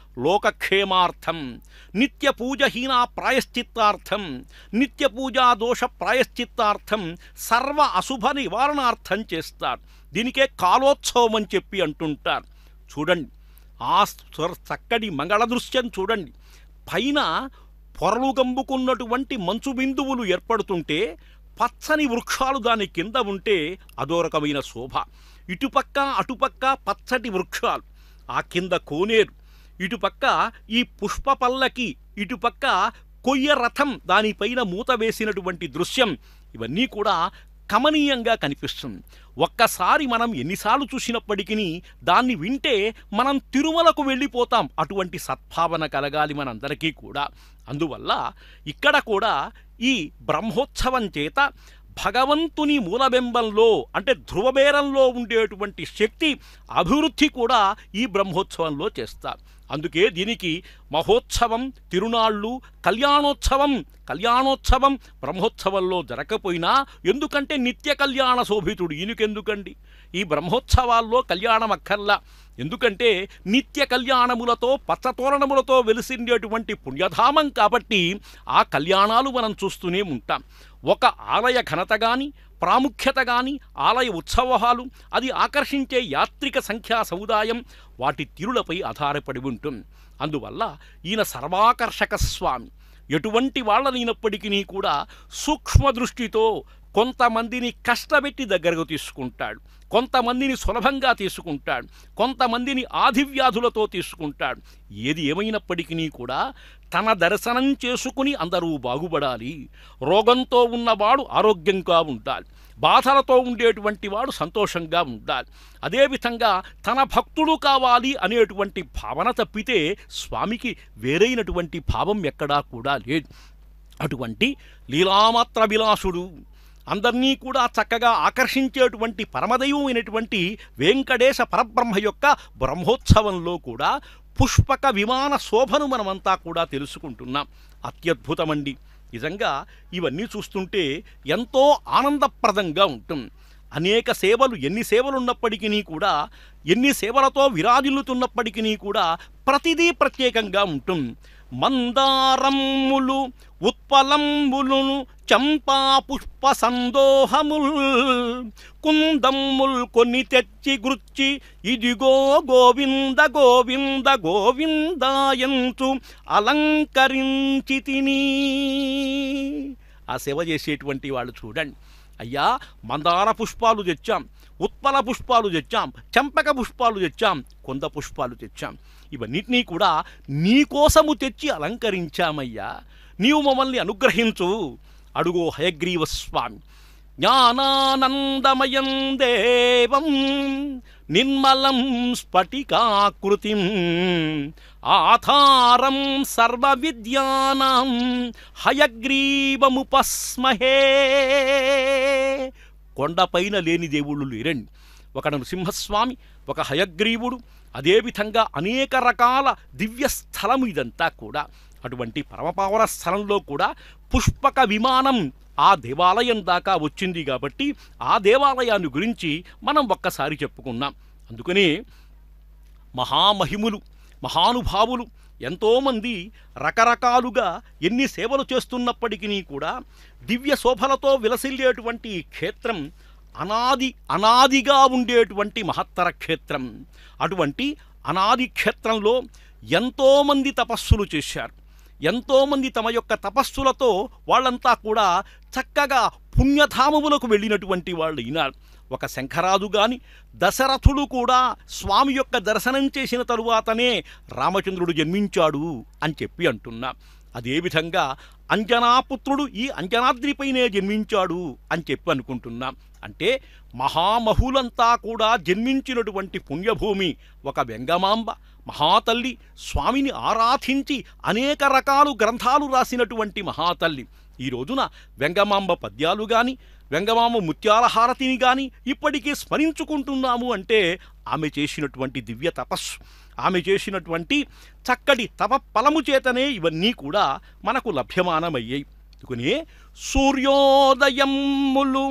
లోకక్షేమార్థం నిత్య పూజహీన ప్రాయశ్చిత్తార్థం నిత్య పూజా దోష ప్రాయశ్చిత్తార్థం సర్వ అశుభ నివారణార్థం చేస్తారు దీనికే కాలోత్సవం అని చెప్పి అంటుంటారు చూడండి ఆ స్వర చక్కటి మంగళ దృశ్యం చూడండి పైన పొరలు గంబుకున్నటువంటి మంచు బిందువులు ఏర్పడుతుంటే పచ్చని వృక్షాలు దాని కింద ఉంటే అదో రకమైన శోభ ఇటుపక్క అటుపక్క పచ్చటి వృక్షాలు ఆ కింద కోనేరు ఇటుపక్క ఈ పుష్ప పల్లకి ఇటుపక్క కొయ్య రథం దానిపైన మూత వేసినటువంటి దృశ్యం ఇవన్నీ కూడా కమనీయంగా కనిపిస్తుంది ఒక్కసారి మనం ఎన్నిసార్లు చూసినప్పటికీ దాన్ని వింటే మనం తిరుమలకు వెళ్ళిపోతాం అటువంటి సద్భావన కలగాలి మనందరికీ కూడా అందువల్ల ఇక్కడ కూడా ఈ బ్రహ్మోత్సవం చేత భగవంతుని మూలబింబంలో అంటే ధ్రువబేరంలో ఉండేటువంటి శక్తి అభివృద్ధి కూడా ఈ బ్రహ్మోత్సవంలో చేస్తారు అందుకే దీనికి మహోత్సవం తిరునాళ్ళు కళ్యాణోత్సవం కళ్యాణోత్సవం బ్రహ్మోత్సవంలో జరగకపోయినా ఎందుకంటే నిత్య కళ్యాణ శోభితుడు ఈయనకెందుకండి ఈ బ్రహ్మోత్సవాల్లో కళ్యాణం అక్కర్లా ఎందుకంటే నిత్య కళ్యాణములతో పచ్చతోరణములతో వెలిసిండేటువంటి పుణ్యధామం కాబట్టి ఆ కళ్యాణాలు మనం చూస్తూనే ఉంటాం ఒక ఆలయ ఘనత కానీ ప్రాముఖ్యత కానీ ఆలయ ఉత్సవాలు అది ఆకర్షించే యాత్రిక సంఖ్యా సముదాయం వాటి తిరులపై ఆధారపడి ఉంటుంది అందువల్ల ఈయన సర్వాకర్షక స్వామి ఎటువంటి వాళ్ళనైనప్పటికీ కూడా సూక్ష్మ దృష్టితో కొంతమందిని కష్టపెట్టి దగ్గరకు తీసుకుంటాడు కొంతమందిని సులభంగా తీసుకుంటాడు కొంతమందిని ఆదివ్యాధులతో తీసుకుంటాడు ఏది ఏమైనప్పటికీ కూడా తన దర్శనం చేసుకుని అందరూ బాగుపడాలి రోగంతో ఉన్నవాడు ఆరోగ్యంగా ఉండాలి బాధలతో ఉండేటువంటి వాడు సంతోషంగా ఉండాలి అదేవిధంగా తన భక్తుడు కావాలి అనేటువంటి భావన తప్పితే స్వామికి వేరైనటువంటి భావం ఎక్కడా కూడా లేదు అటువంటి లీలామాత్ర విలాసుడు అందరినీ కూడా చక్కగా ఆకర్షించేటువంటి పరమదైవమైనటువంటి వెంకటేశ పరబ్రహ్మ యొక్క బ్రహ్మోత్సవంలో కూడా పుష్పక విమాన శోభను మనమంతా కూడా తెలుసుకుంటున్నాం అత్యద్భుతమండి నిజంగా ఇవన్నీ చూస్తుంటే ఎంతో ఆనందప్రదంగా ఉంటుంది అనేక సేవలు ఎన్ని సేవలు ఉన్నప్పటికీ కూడా ఎన్ని సేవలతో విరాజిల్లుతున్నప్పటికీ కూడా ప్రతిదీ ప్రత్యేకంగా ఉంటుంది మందారమ్ములు ఉత్పలంబులును చంపా పుష్ప సందోహముల్ కుందమ్ముల్ కొన్ని తెచ్చి గృచ్చి ఇదిగో గోవింద గోవింద గోవిందాయంతు అలంకరించి తిని ఆ సేవ చేసేటువంటి వాళ్ళు చూడండి అయ్యా మందార పుష్పాలు తెచ్చాం ఉత్పల పుష్పాలు తెచ్చాం చంపక పుష్పాలు తెచ్చాం కొంద పుష్పాలు తెచ్చాం ఇవన్నిటినీ కూడా నీకోసము తెచ్చి అలంకరించామయ్యా నీవు మమ్మల్ని అనుగ్రహించు అడుగో హయగ్రీవ స్వామి జ్ఞానానందమయం దేవం నిర్మలం స్ఫటికాకృతిం ఆధారం సర్వ విద్యానాం హయగ్రీవముపస్మహే కొండపైన లేని దేవుళ్ళు లేరండి ఒక నృసింహస్వామి ఒక హయగ్రీవుడు అదేవిధంగా అనేక రకాల దివ్య స్థలము ఇదంతా కూడా అటువంటి పరమపావన స్థలంలో కూడా పుష్పక విమానం ఆ దేవాలయం దాకా వచ్చింది కాబట్టి ఆ దేవాలయాన్ని గురించి మనం ఒక్కసారి చెప్పుకున్నాం అందుకనే మహామహిములు మహానుభావులు ఎంతోమంది రకరకాలుగా ఎన్ని సేవలు చేస్తున్నప్పటికీ కూడా దివ్య శోభలతో విలసిల్లేటువంటి ఈ క్షేత్రం అనాది అనాదిగా ఉండేటువంటి మహత్తర క్షేత్రం అటువంటి అనాది క్షేత్రంలో ఎంతోమంది తపస్సులు చేశారు ఎంతోమంది తమ యొక్క తపస్సులతో వాళ్ళంతా కూడా చక్కగా పుణ్యధామములకు వెళ్ళినటువంటి వాళ్ళు ఈనాడు ఒక శంఖరాజు గాని దశరథుడు కూడా స్వామి యొక్క దర్శనం చేసిన తరువాతనే రామచంద్రుడు జన్మించాడు అని చెప్పి అంటున్నా అదేవిధంగా అంజనాపుత్రుడు ఈ అంజనాద్రిపైనే జన్మించాడు అని చెప్పి అనుకుంటున్నాం అంటే మహామహులంతా కూడా జన్మించినటువంటి పుణ్యభూమి ఒక వెంగమాంబ మహాతల్లి స్వామిని ఆరాధించి అనేక రకాలు గ్రంథాలు రాసినటువంటి మహాతల్లి ఈ రోజున వెంగమాంబ పద్యాలు గాని వెంగమాంబ ముత్యాల హారతిని గాని ఇప్పటికీ స్మరించుకుంటున్నాము అంటే ఆమె చేసినటువంటి దివ్య తపస్సు ఆమె చేసినటువంటి చక్కటి తప ఫలము చేతనే ఇవన్నీ కూడా మనకు లభ్యమానమయ్యాయి అందుకనే సూర్యోదయములు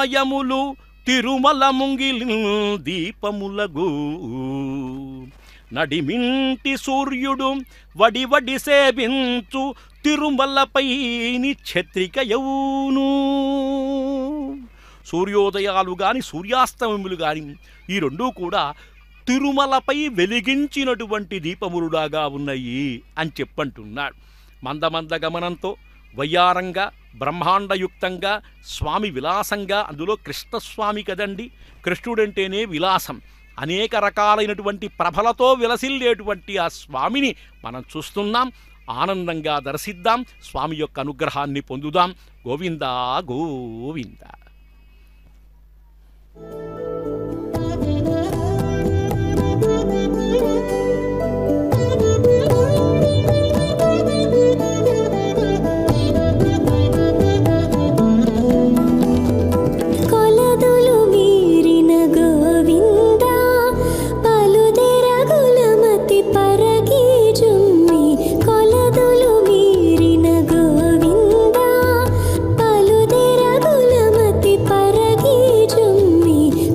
సూర్యాస్తమయములు తిరుమల ముంగిలి దీపములగు నడిమింటి సూర్యుడు వడి వడి సేవించు తిరుమలపై ఛత్రికయవును సూర్యోదయాలు గాని సూర్యాస్తమములు గాని ఈ రెండూ కూడా తిరుమలపై వెలిగించినటువంటి దీపములులాగా ఉన్నాయి అని చెప్పంటున్నాడు మందమంద గమనంతో వయ్యారంగా బ్రహ్మాండయుక్తంగా స్వామి విలాసంగా అందులో కృష్ణస్వామి కదండి కృష్ణుడంటేనే విలాసం అనేక రకాలైనటువంటి ప్రభలతో విలసిల్లేటువంటి ఆ స్వామిని మనం చూస్తున్నాం ఆనందంగా దర్శిద్దాం స్వామి యొక్క అనుగ్రహాన్ని పొందుదాం గోవిందా గోవింద కొలదులు మీరిన గోవింద పలుదెరగులమతి పరగి జుమ్మి కొలదులు మీరిన గోవింద పలుదెరగులమతి పరగి జుమ్మి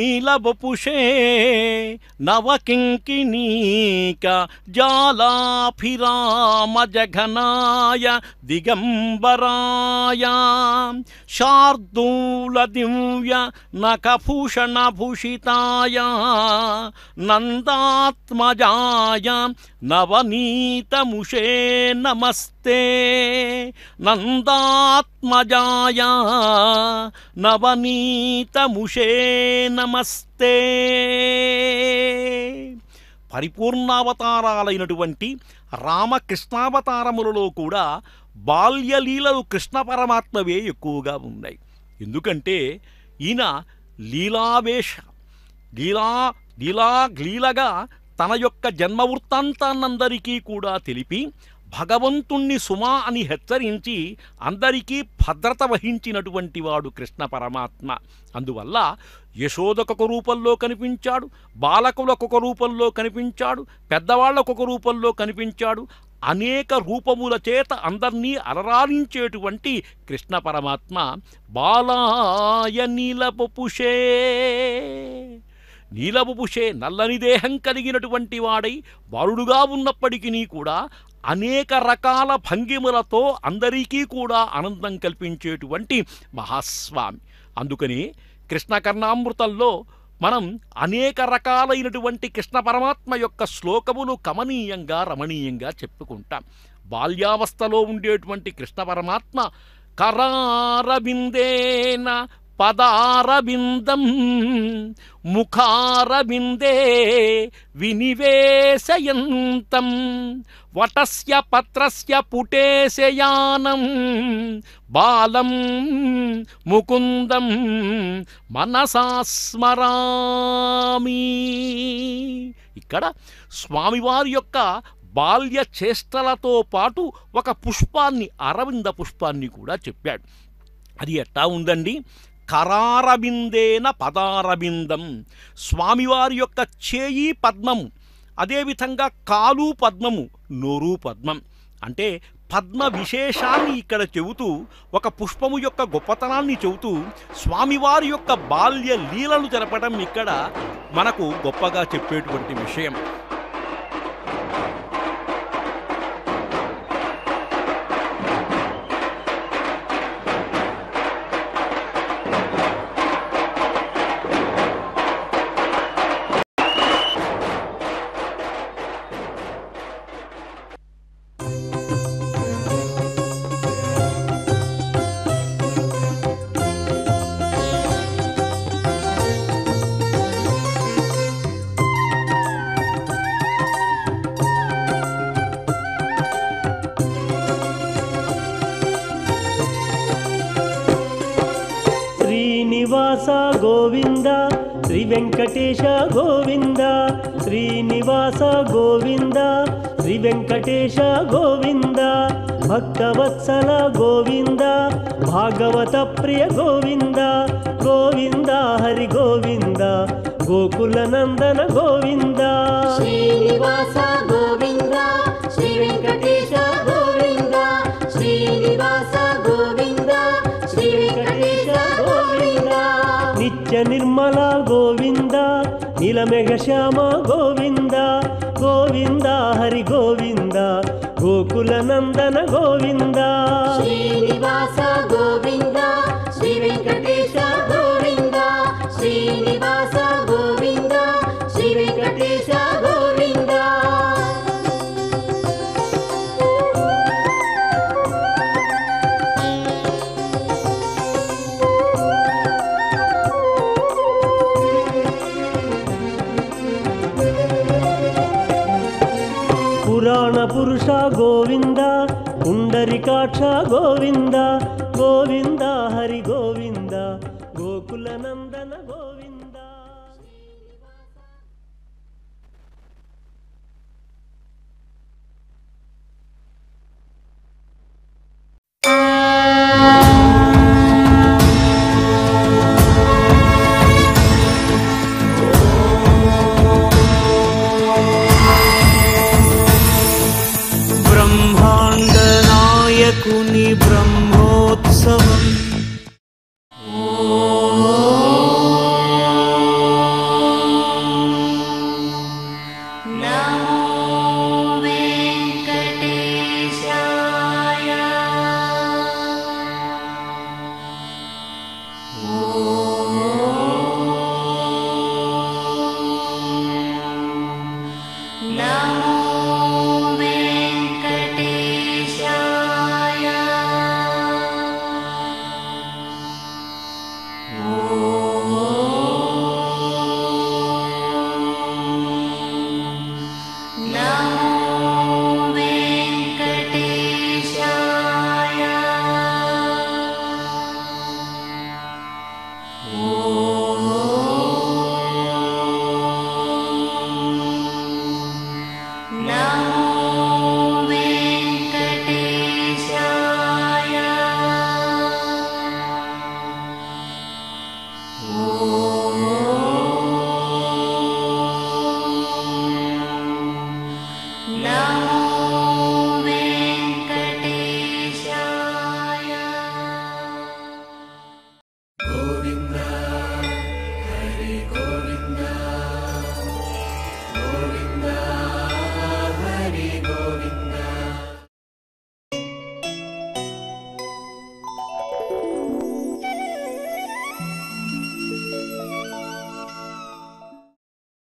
నీలవపుషే నవకింకినీక జాలాభిరామ జఘనాయ దిగంబరాయ శార్దూల దివ్య నఖభూషణభూషితాయ నందాత్మజాయ నవనీతముషే నమస్తే నందాత్మజాయ నవనీతముషే నమస్తే పరిపూర్ణావతారాలైనటువంటి రామకృష్ణావతారములలో కూడా బాల్యలీలలు కృష్ణ పరమాత్మవే ఎక్కువగా ఉన్నాయి ఎందుకంటే ఈయన లీలావేశ లీలా లీలా లీలగా తన యొక్క జన్మ వృత్తాంతాన్నందరికీ కూడా తెలిపి భగవంతుణ్ణి సుమా అని హెచ్చరించి అందరికీ భద్రత వహించినటువంటి వాడు కృష్ణ పరమాత్మ అందువల్ల యశోదకొక రూపంలో కనిపించాడు బాలకులకొక రూపంలో కనిపించాడు పెద్దవాళ్ళకొక రూపంలో కనిపించాడు అనేక రూపముల చేత అందర్నీ అలరాలించేటువంటి కృష్ణ పరమాత్మ బాలాయ నీలపుషే నీలపుషే నల్లని దేహం కలిగినటువంటి వాడై బాలుడుగా ఉన్నప్పటికీ కూడా అనేక రకాల భంగిమలతో అందరికీ కూడా ఆనందం కల్పించేటువంటి మహాస్వామి అందుకని కృష్ణ కర్ణామృతంలో మనం అనేక రకాలైనటువంటి కృష్ణ పరమాత్మ యొక్క శ్లోకములు కమనీయంగా రమణీయంగా చెప్పుకుంటాం బాల్యావస్థలో ఉండేటువంటి కృష్ణ పరమాత్మ కరారబిందేన పదారబిందం ముఖారబిందే వినివేశయంతం వటస్య పత్రస్య పుటేశయానం బాలం ముకుందం మనసా స్మరామి ఇక్కడ స్వామివారి యొక్క బాల్య చేష్టలతో పాటు ఒక పుష్పాన్ని అరవింద పుష్పాన్ని కూడా చెప్పాడు అది ఎట్టా ఉందండి కరారబిందేన పదారబిందం స్వామివారి యొక్క చేయి పద్మము అదేవిధంగా కాలు పద్మము నోరు పద్మం అంటే పద్మ విశేషాన్ని ఇక్కడ చెబుతూ ఒక పుష్పము యొక్క గొప్పతనాన్ని చెబుతూ స్వామివారి యొక్క బాల్య లీలలు తెలపడం ఇక్కడ మనకు గొప్పగా చెప్పేటువంటి విషయం శ్రీనివాస గోవింద శ్రీ వెంకటేశ గోవింద శ్రీనివాస గోవింద శ్రీ వెంకటేశ గోవింద భక్తవత్సల గోవింద భాగవత ప్రియ గోవింద గోవింద హరి గోవింద గోకుల నందన గోవింద శ్రీనివాస గోవింద శ్రీ వెంకటేశ గోవింద శ్రీనివాస గోవింద శ్రీ వెంకటేశ గోవింద నిత్య నిర్మల గోవింద నీలమేఘ శ్యామ గోవింద గోవింద హరి గోవింద గోకుల నందన గోవింద శ్రీనివాస గోవింద శ్రీ వెంకటేశ గోవింద శ్రీనివాస గోవింద శ్రీ వెంకటేశ గోవింద పురాణ పురుష గోవింద పుండరికాక్ష గోవింద గోవింద హరి గోవింద